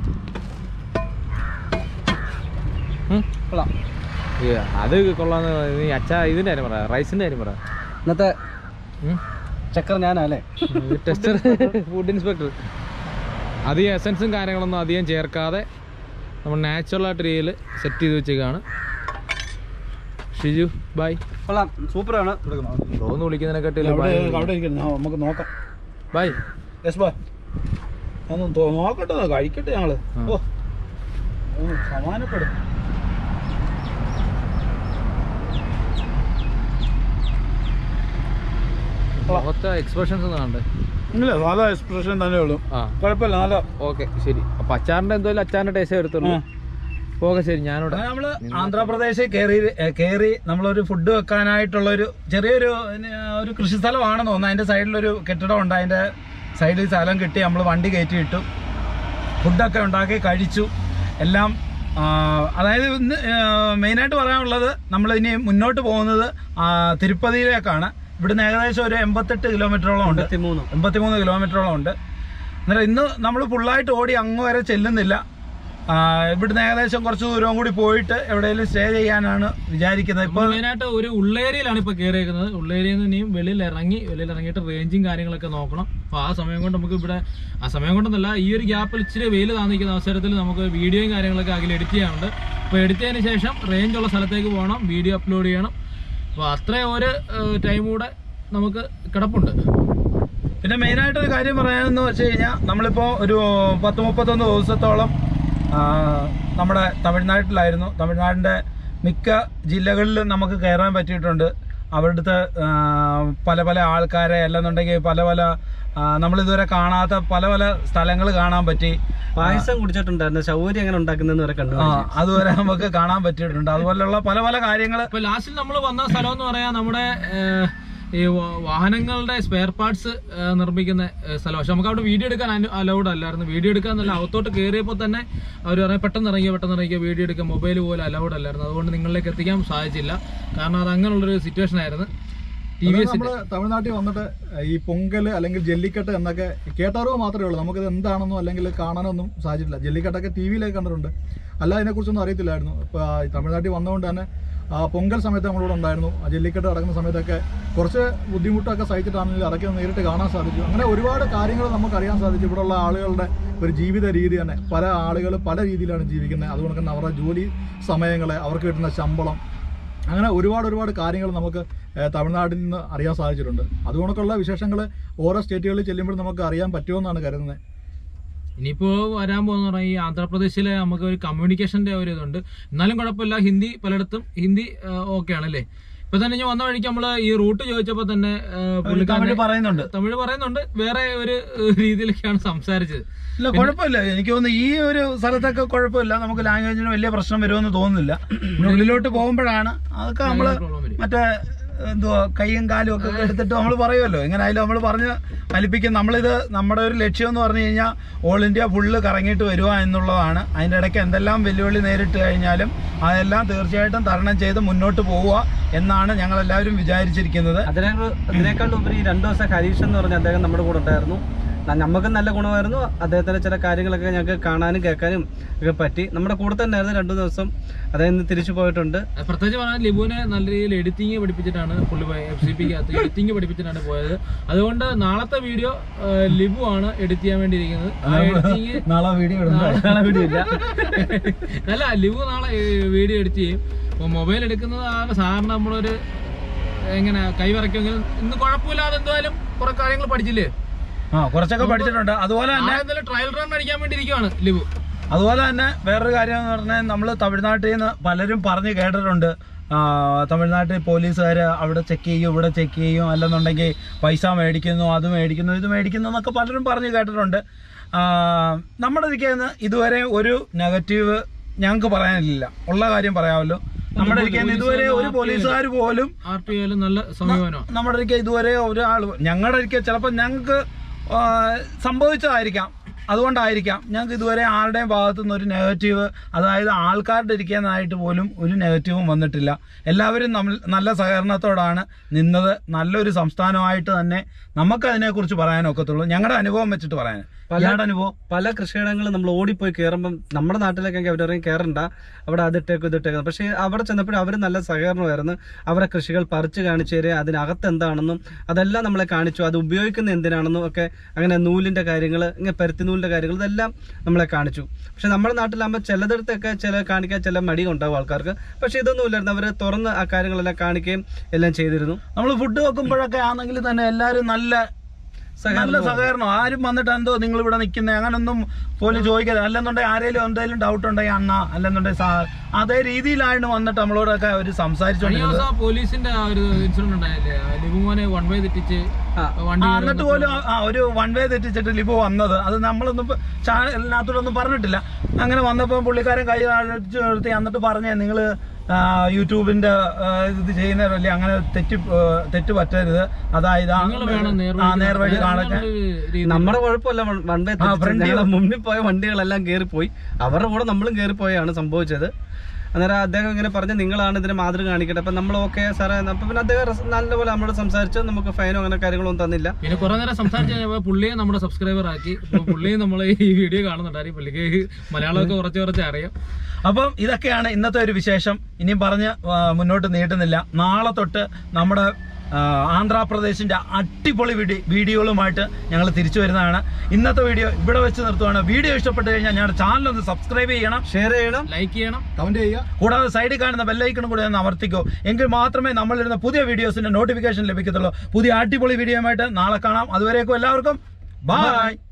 ഉം? കൊള്ളാം ഏ, അത് കൊള്ളാന്ന് നീ അച്ഛാ ഇതിൻ്റെ കാര്യം പറ റൈസിൻ്റെ കാര്യം പറ ഇന്നത്തെ ഉം? ചക്കർ ഞാനല്ലേ ടെസ്റ്റർ ഫുഡ് ഇൻസ്പെക്ടർ അധികം എസൻസും കാര്യങ്ങളൊന്നും അധികം ചേർക്കാതെ നമ്മൾ നാച്ചുറലായിട്ട് രീതിയിൽ സെറ്റ് ചെയ്ത് വെച്ചേക്കാണ് ഷിജു ബൈ കൊള്ളാം സൂപ്പറാണ് റോന്ന് വിളിക്കുന്നതിനെക്കാട്ടില്ല അവിടെ അവിടെ ഇരിക്കുന്നു ആ, നമുക്ക് നോക്കാം ബൈ യെസ് ബാ ഒന്ന് തോ- നോക്കട്ടെ ഒന്ന് കഴിക്കട്ടെ ഞങ്ങള് ആ. ഓ ഒന്ന് സമാനപ്പെടും മുഖത്തെ എക്സ്പ്രഷൻസ് ഒന്നും കണ്ടേ ഇല്ല സാധാ എക്സ്പ്രഷൻ തന്നെ ഉള്ളൂ ആ കുഴപ്പമില്ല നല്ല ഓക്കെ ശരി അപ്പൊ അച്ചാറിന്റെ എന്തായാലും അച്ചാറിന്റെ ടേസ്റ്റേ എടുത്തുള്ളൂ ഓക്കെ ശരി ഞാനിവിടെ അങ്ങനെ നമ്മള് ആന്ധ്രാപ്രദേശിൽ കയറി കയറി നമ്മളൊരു ഫുഡ് വെക്കാനായിട്ടുള്ള ഒരു ചെറിയൊരു പിന്നെ, ഒരു കൃഷി സ്ഥലമാണെന്ന് തോന്നുന്നു അതിന്റെ സൈഡിലൊരു കെട്ടിടം ഉണ്ട് അതിന്റെ സൈഡിൽ സ്ഥലം കിട്ടി നമ്മൾ വണ്ടി കയറ്റി ഇട്ടു ഫുഡൊക്കെ ഉണ്ടാക്കി കഴിച്ചു എല്ലാം ആ, അതായത് ഇന്ന് മെയിനായിട്ട് പറയാനുള്ളത് നമ്മൾ ഇനി മുന്നോട്ട് പോകുന്നത് ആ, തിരുപ്പതിയിലേക്കാണ് ഇവിടുന്ന് ഏകദേശം ഒരു എൺപത്തെട്ട് കിലോമീറ്ററോളം ഉണ്ട് എൺപത്തിമൂന്ന് എൺപത്തിമൂന്ന് കിലോമീറ്ററോളം ഉണ്ട് അന്നേരം ഇന്ന് നമ്മൾ ഫുള്ളായിട്ട് ഓടി അങ്ങ് വരെ ചെല്ലുന്നില്ല ആ, ഇവിടുന്ന് ഏകദേശം കുറച്ച് ദൂരം കൂടി പോയിട്ട് എവിടെയെങ്കിലും സ്റ്റേ ചെയ്യാനാണ് വിചാരിക്കുന്നത് ഇപ്പോൾ മെയിനായിട്ട് ഒരു ഉള്ളേരിയയിലാണ് ഇപ്പൊ കയറിയേക്കുന്നത് ഉള്ളേരിയയിൽ നിന്ന് ഇനിയും വെളിയിൽ ഇറങ്ങി വെളിയിൽ ഇറങ്ങിയിട്ട് റേഞ്ചും കാര്യങ്ങളൊക്കെ നോക്കണം അപ്പൊ ആ സമയം കൊണ്ട് നമുക്ക് ഇവിടെ ആ സമയം കൊണ്ടൊന്നല്ല ഈ ഒരു ഗ്യാപ്പിൽ ഇച്ചിരി വെയിൽ താന്നിക്കുന്ന അവസരത്തിൽ നമുക്ക് വീഡിയോയും കാര്യങ്ങളൊക്കെ അതിൽ എഡിറ്റ് ചെയ്യാനുണ്ട് അപ്പോൾ എഡിറ്റ് ചെയ്തതിന് ശേഷം റേഞ്ച് ഉള്ള സ്ഥലത്തേക്ക് പോകണം വീഡിയോ അപ്ലോഡ് ചെയ്യണം അപ്പോൾ അത്രയും ഒരു ടൈം കൂടെ നമുക്ക് കിടപ്പുണ്ട് പിന്നെ മെയിനായിട്ട് ഒരു കാര്യം പറയാനെന്ന് വെച്ച് കഴിഞ്ഞാൽ നമ്മളിപ്പോൾ ഒരു പത്ത് മുപ്പത്തൊന്ന് ദിവസത്തോളം ആ, നമ്മുടെ തമിഴ്നാട്ടിലായിരുന്നു തമിഴ്നാടിൻ്റെ മിക്ക ജില്ലകളിലും നമുക്ക് കയറാൻ പറ്റിയിട്ടുണ്ട് അവിടുത്തെ ആ, പല പല ആൾക്കാരെ അല്ലെന്നുണ്ടെങ്കിൽ പല പല ആ, നമ്മളിതുവരെ കാണാത്ത പല പല സ്ഥലങ്ങൾ കാണാൻ പറ്റി പായസം കുടിച്ചിട്ടുണ്ടായിരുന്നു ശൗരി എങ്ങനെ ഉണ്ടാക്കുന്നതെന്ന് വരെ കണ്ടു ആ അതുവരെ നമുക്ക് കാണാൻ പറ്റിയിട്ടുണ്ട് അതുപോലെയുള്ള പല പല കാര്യങ്ങൾ ഇപ്പൊ ലാസ്റ്റിൽ നമ്മൾ വന്ന സ്ഥലം എന്ന് പറയാൻ നമ്മുടെ ഏഹ്, ഈ വ- വാഹനങ്ങളുടെ സ്പെയർ പാർട്സ് നിർമ്മിക്കുന്ന ഏഹ്, സ്ഥലം പക്ഷെ നമുക്ക് അവിടെ വീഡിയോ എടുക്കാൻ അലൗഡ് അല്ലായിരുന്നു വീഡിയോ എടുക്കാൻ നല്ല അകത്തോട്ട് കയറിയപ്പോൾ തന്നെ അവർ പറയാം പെട്ടെന്ന് ഇറങ്ങിയ പെട്ടെന്ന് ഇറങ്ങിയ വീഡിയോ എടുക്കാൻ മൊബൈൽ പോലും അലൗഡ് അല്ലായിരുന്നു അതുകൊണ്ട് നിങ്ങളിലേക്ക് എത്തിക്കാൻ സാധിച്ചില്ല കാരണം അത് അങ്ങനെയുള്ളൊരു സിറ്റുവേഷൻ ആയിരുന്നു ടി വി എസിന്റെ നമ്മള് തമിഴ്നാട്ടിൽ വന്നിട്ട് ഈ പൊങ്കൽ അല്ലെങ്കിൽ ജല്ലിക്കെട്ട് എന്നൊക്കെ കേട്ടറിവ് മാത്രമേ ഉള്ളൂ നമുക്കിത് എന്താണെന്നോ അല്ലെങ്കിൽ കാണാനൊന്നും സാധിച്ചിട്ടില്ല ജല്ലിക്കെട്ടൊക്കെ ടി വിയിലേക്ക് കണ്ടിട്ടുണ്ട് അല്ല അതിനെക്കുറിച്ചൊന്നും അറിയത്തില്ലായിരുന്നു ഇപ്പോൾ തമിഴ്നാട്ടിൽ വന്നതുകൊണ്ട് തന്നെ ആ പൊങ്കൽ സമയത്ത് നമ്മളിവിടെ ഉണ്ടായിരുന്നു ആ ജല്ലിക്കെട്ട് നടക്കുന്ന സമയത്തൊക്കെ കുറച്ച് ബുദ്ധിമുട്ടൊക്കെ സഹിച്ചിട്ടാണെങ്കിലും അതൊക്കെ ഒന്ന് നേരിട്ട് കാണാൻ സാധിച്ചു അങ്ങനെ ഒരുപാട് കാര്യങ്ങൾ നമുക്ക് അറിയാൻ സാധിച്ചു ഇവിടെയുള്ള ആളുകളുടെ ഒരു ജീവിത രീതി തന്നെ പല ആളുകൾ പല രീതിയിലാണ് ജീവിക്കുന്നത് അതുകൊണ്ട് തന്നെ അവരുടെ ജോലി സമയങ്ങൾ അവർക്ക് കിട്ടുന്ന ശമ്പളം അങ്ങനെ ഒരുപാട് ഒരുപാട് കാര്യങ്ങൾ നമുക്ക് ഏഹ്, തമിഴ്നാട്ടിൽ നിന്ന് അറിയാൻ സാധിച്ചിട്ടുണ്ട് അതുകൊണ്ടൊക്കെയുള്ള വിശേഷങ്ങൾ ഓരോ സ്റ്റേറ്റുകളിൽ ചെല്ലുമ്പോൾ നമുക്ക് അറിയാൻ പറ്റുമെന്നാണ് കരുതുന്നത് ഇനിയിപ്പോ വരാൻ പോകുന്ന പറഞ്ഞാൽ ഈ ആന്ധ്രാപ്രദേശിലെ നമുക്ക് ഒരു കമ്മ്യൂണിക്കേഷന്റെ ഒരു ഇതുണ്ട് എന്നാലും കുഴപ്പമില്ല ഹിന്ദി പലയിടത്തും ഹിന്ദി ഓക്കെ ആണല്ലേ ഇപ്പൊ തന്നെ ഞാൻ വന്ന വഴിക്ക് നമ്മള് ഈ റൂട്ട് ചോദിച്ചപ്പോ തന്നെ ഏഹ്, പുള്ളിക്കാരൻ തമിഴ് പറയുന്നുണ്ട് തമിഴ് പറയുന്നുണ്ട് വേറെ ഒരു ഏഹ്, രീതിയിലൊക്കെയാണ് സംസാരിച്ചത് ഇല്ല കുഴപ്പമില്ല എനിക്ക് തോന്നുന്നു ഈ ഒരു സ്ഥലത്തൊക്കെ കുഴപ്പമില്ല നമുക്ക് ലാംഗ്വേജിന് വലിയ പ്രശ്നം വരുമെന്ന് തോന്നുന്നില്ല പിന്നെ ഉള്ളിലോട്ട് പോകുമ്പോഴാണ് അതൊക്കെ നമ്മള് പ്രോബ്ലം വരും മറ്റേ എന്തുവാ കൈയും കാലും ഒക്കെ എടുത്തിട്ട് നമ്മൾ പറയുമല്ലോ എങ്ങനെ ആയാലും നമ്മൾ പറഞ്ഞ് ഫലിപ്പിക്കും നമ്മളിത് നമ്മുടെ ഒരു ലക്ഷ്യം എന്ന് പറഞ്ഞു കഴിഞ്ഞാൽ ഓൾ ഇന്ത്യ ഫുള്ള് കറങ്ങിയിട്ട് വരിക എന്നുള്ളതാണ് അതിൻ്റെ ഇടയ്ക്ക് എന്തെല്ലാം വെല്ലുവിളി നേരിട്ട് കഴിഞ്ഞാലും അതെല്ലാം തീർച്ചയായിട്ടും തരണം ചെയ്ത് മുന്നോട്ട് പോവുക എന്നാണ് ഞങ്ങളെല്ലാവരും വിചാരിച്ചിരിക്കുന്നത് അതിനേക്കാൾ അതിനേക്കാൾ ഉപരി ഈ രണ്ടു ദിവസം ഹരീഷ് എന്ന് പറഞ്ഞ അദ്ദേഹം നമ്മുടെ കൂടെ ഉണ്ടായിരുന്നു ന- നമുക്കും നല്ല ഗുണമായിരുന്നു അദ്ദേഹത്തിന്റെ ചില കാര്യങ്ങളൊക്കെ ഞങ്ങൾക്ക് കാണാനും കേൾക്കാനും ഒക്കെ പറ്റി നമ്മുടെ കൂടെ തന്നെ ആയിരുന്നു രണ്ടു ദിവസം അദ്ദേഹം ഇന്ന് തിരിച്ചു പോയിട്ടുണ്ട് അത് പ്രത്യേകിച്ച് പറഞ്ഞാൽ ലിബുവിനെ നല്ല രീതിയിൽ എഡിറ്റിംഗ് പഠിപ്പിച്ചിട്ടാണ് പുള്ളി എഫ് സി പിക്ക് അകത്ത് എഡിറ്റിംഗ് പഠിപ്പിച്ചിട്ടാണ് പോയത് അതുകൊണ്ട് നാളത്തെ വീഡിയോ ലിബു ആണ് എഡിറ്റ് ചെയ്യാൻ വേണ്ടി ഇരിക്കുന്നത് ആ എഡിറ്റിംഗ് നാളെ വീഡിയോ ഇടുന്നത് നാളെ വീഡിയോ ഇല്ല അല്ല ലിബു നാളെ വീഡിയോ എഡിറ്റ് ചെയ്യും അപ്പോൾ മൊബൈൽ എടുക്കുന്നതാണ് സാറിന് നമ്മളൊരു എങ്ങനെ കൈ വരയ്ക്കുമെങ്കിൽ ഇന്ന് കുഴപ്പമില്ലാതെ എന്തായാലും കുറെ കാര്യങ്ങൾ പഠിച്ചില്ലേ ആ കുറച്ചൊക്കെ പഠിച്ചിട്ടുണ്ട് അതുപോലെ തന്നെ നാളെ എന്തായാലും ട്രയൽ റൺ അടിക്കാൻ വേണ്ടി ഇരിക്കുവാണ് ലിബു അതുപോലെ തന്നെ വേറൊരു കാര്യം എന്ന് പറഞ്ഞാൽ നമ്മൾ തമിഴ്നാട്ടിൽ നിന്ന് പലരും പറഞ്ഞ് കേട്ടിട്ടുണ്ട് ആ, തമിഴ്നാട്ടിൽ പോലീസുകാർ അവിടെ ചെക്ക് ചെയ്യും ഇവിടെ ചെക്ക് ചെയ്യും അല്ലെന്നുണ്ടെങ്കിൽ പൈസ മേടിക്കുന്നു അത് മേടിക്കുന്നു ഇത് മേടിക്കുന്നു എന്നൊക്കെ പലരും പറഞ്ഞ് കേട്ടിട്ടുണ്ട് ആ, നമ്മുടെ ഇരിക്കുന്ന ഇതുവരെ ഒരു നെഗറ്റീവ് ഞങ്ങൾക്ക് പറയാനില്ല ഉള്ള കാര്യം പറയാമല്ലോ നമ്മുടെ ഇരിക്കുന്ന ഇതുവരെ ഒരു പോലീസുകാർ പോലും ആർ ടി ഐയിലും നല്ല സമീപനമാണ് നമ്മുടെ ഇരിക്കുക ഇതുവരെ ഒരാൾ ഞങ്ങളുടെ ഇരിക്കുക ചിലപ്പോൾ ഞങ്ങൾക്ക് ആ, സംഭവിച്ചതായിരിക്കാം അതുകൊണ്ടായിരിക്കാം ഞങ്ങൾക്ക് ഇതുവരെ ആരുടെയും ഭാഗത്തു നിന്ന് ഒരു നെഗറ്റീവ് അതായത് ആൾക്കാരുടെ ഇരിക്കാനായിട്ട് പോലും ഒരു നെഗറ്റീവും വന്നിട്ടില്ല എല്ലാവരും നമ്മൾ നല്ല സഹകരണത്തോടാണ് നിന്നത് നല്ലൊരു സംസ്ഥാനമായിട്ട് തന്നെ നമുക്ക് അതിനെക്കുറിച്ച് പറയാനൊക്കത്തുള്ളൂ ഞങ്ങളുടെ അനുഭവം വെച്ചിട്ട് പറയാൻ ഇയാളുടെ അനുഭവം പല കൃഷിയിടങ്ങളും നമ്മൾ ഓടിപ്പോയി കയറുമ്പം നമ്മുടെ നാട്ടിലേക്കൊക്കെ അവർ പറയും കയറണ്ട അവിടെ അതിട്ടേക്കും ഇതിട്ടേക്കും പക്ഷേ അവിടെ ചെന്നപ്പോഴും അവർ നല്ല സഹകരണമായിരുന്നു അവരെ കൃഷികൾ പറിച്ച് കാണിച്ചു തരിക അതിനകത്ത് എന്താണെന്നും അതെല്ലാം നമ്മളെ കാണിച്ചു അത് ഉപയോഗിക്കുന്ന എന്തിനാണെന്നും ഒക്കെ അങ്ങനെ നൂലിന്റെ കാര്യങ്ങൾ ഇങ്ങനെ പരുത്തി നൂലിന്റെ കാര്യങ്ങൾ ഇതെല്ലാം നമ്മളെ കാണിച്ചു പക്ഷെ നമ്മുടെ നാട്ടിലാകുമ്പോൾ ചിലതിടത്തൊക്കെ ചില കാണിക്കാൻ ചില മടി ഉണ്ടാവും ആൾക്കാർക്ക് പക്ഷെ ഇതൊന്നും ഇല്ലായിരുന്നു അവർ തുറന്ന് ആ കാര്യങ്ങളെല്ലാം കാണിക്കുകയും എല്ലാം ചെയ്തിരുന്നു നമ്മൾ ഫുഡ് വെക്കുമ്പോഴൊക്കെ ആണെങ്കിൽ തന്നെ എല്ലാവരും നല്ല നല്ല സഹകരണം ആരും വന്നിട്ട് എന്തോ നിങ്ങൾ ഇവിടെ നിൽക്കുന്നത് അങ്ങനൊന്നും പോലും ചോദിക്കരുത് അല്ലെന്നുണ്ടെങ്കിൽ ആരെങ്കിലും എന്തെങ്കിലും ഡൗട്ട് ഉണ്ടെങ്കിൽ അണ്ണ അല്ലെന്നുണ്ടെങ്കിൽ സാർ അതേ രീതിയിലാണ് വന്നിട്ട് നമ്മളോടൊക്കെ അവർ കഴിഞ്ഞ സംസാരിച്ചോണ്ടിരുന്നത് ദിവസം ആ പോലീസിന്റെ ആ ഒരു ഇൻസിഡന്റ് ഉണ്ടായില്ലേ ആ ലിബുമോനെ വൺ വേ തെറ്റിച്ച് ആ. വണ്ടി ആ, എന്നിട്ട് പോലും ആ- ആ ഒരു വൺ വേ തെറ്റിച്ചിട്ട് ലിബു വന്നത് അത് നമ്മളൊന്നും ഇപ്പൊ ചാനലിനകത്തോടൊന്നും പറഞ്ഞിട്ടില്ല അങ്ങനെ വന്നപ്പോൾ പുള്ളിക്കാരൻ കൈ അടിച്ചു നിർത്തി എന്നിട്ട് പറഞ്ഞേ നിങ്ങൾ യൂട്യൂബിന്റെ ആ, ഇത് ചെയ്യുന്നവരല്ലേ അങ്ങനെ തെറ്റ് ആ, തെറ്റ് പറ്റരുത് അതായത് ആ- നിങ്ങൾ വേണം ആ നേർവഴി നേർവഴി കാണാൻ അങ്ങനെയുള്ളൊരു രീതി. നമ്മുടെ കുഴപ്പമില്ല വൺ വേ ആ, front ഞങ്ങളുടെ മുന്നിൽ പോയ വണ്ടികളെല്ലാം കയറിപ്പോയി അവരുടെ കൂടെ നമ്മളും കയറിപ്പോയാണ് സംഭവിച്ചത് അന്നേരം അദ്ദേഹം ഇങ്ങനെ പറഞ്ഞ് നിങ്ങളാണ് ഇതിന് മാതൃക കാണിക്കട്ടെ അപ്പം നമ്മൾ ഓക്കെ സാറേ അപ്പം പിന്നെ അദ്ദേഹം റസ്- നല്ലപോലെ നമ്മളോട് സംസാരിച്ചു നമുക്ക് ഫൈനോ അങ്ങനെ കാര്യങ്ങളൊന്നും തന്നില്ല പിന്നെ കുറെ നേരം സംസാരിച്ച് കഴിഞ്ഞപ്പോൾ പുള്ളിയെ നമ്മുടെ സബ്സ്ക്രൈബർ ആക്കി അപ്പൊ പുള്ളിയെ നമ്മൾ ഈ വീഡിയോ കാണുന്നുണ്ടായിരുന്നു പുള്ളിക്ക് മലയാളമൊക്കെ കുറച്ച് കുറച്ച് അറിയാം അപ്പം ഇതൊക്കെയാണ് ഇന്നത്തെ ഒരു വിശേഷം ഇനിയും പറഞ്ഞ് ആ, മുന്നോട്ട് നീട്ടുന്നില്ല നാളെ തൊട്ട് നമ്മുടെ ആ, ആന്ധ്രാപ്രദേശിന്റെ അടിപൊളി വീഡിയോ വീഡിയോകളുമായിട്ട് ഞങ്ങൾ തിരിച്ചു വരുന്നതാണ് ഇന്നത്തെ വീഡിയോ ഇവിടെ വെച്ച് നിർത്തുവാണ് വീഡിയോ ഇഷ്ടപ്പെട്ട് കഴിഞ്ഞാൽ ഞങ്ങളുടെ ചാനൽ ഒന്ന് സബ്സ്ക്രൈബ് ചെയ്യണം ഷെയർ ചെയ്യണം ലൈക്ക് ചെയ്യണം കമന്റ് ചെയ്യുക കൂടാതെ സൈഡിൽ കാണുന്ന ബെല്ലൈക്കണും കൂടി ഒന്ന് അമർത്തിക്കോ എങ്കിൽ മാത്രമേ നമ്മളിരുന്ന പുതിയ വീഡിയോസിന്റെ നോട്ടിഫിക്കേഷൻ ലഭിക്കത്തുള്ളൂ പുതിയ അടിപൊളി വീഡിയോയുമായിട്ട് നാളെ കാണാം അതുവരേക്കും എല്ലാവർക്കും ബൈ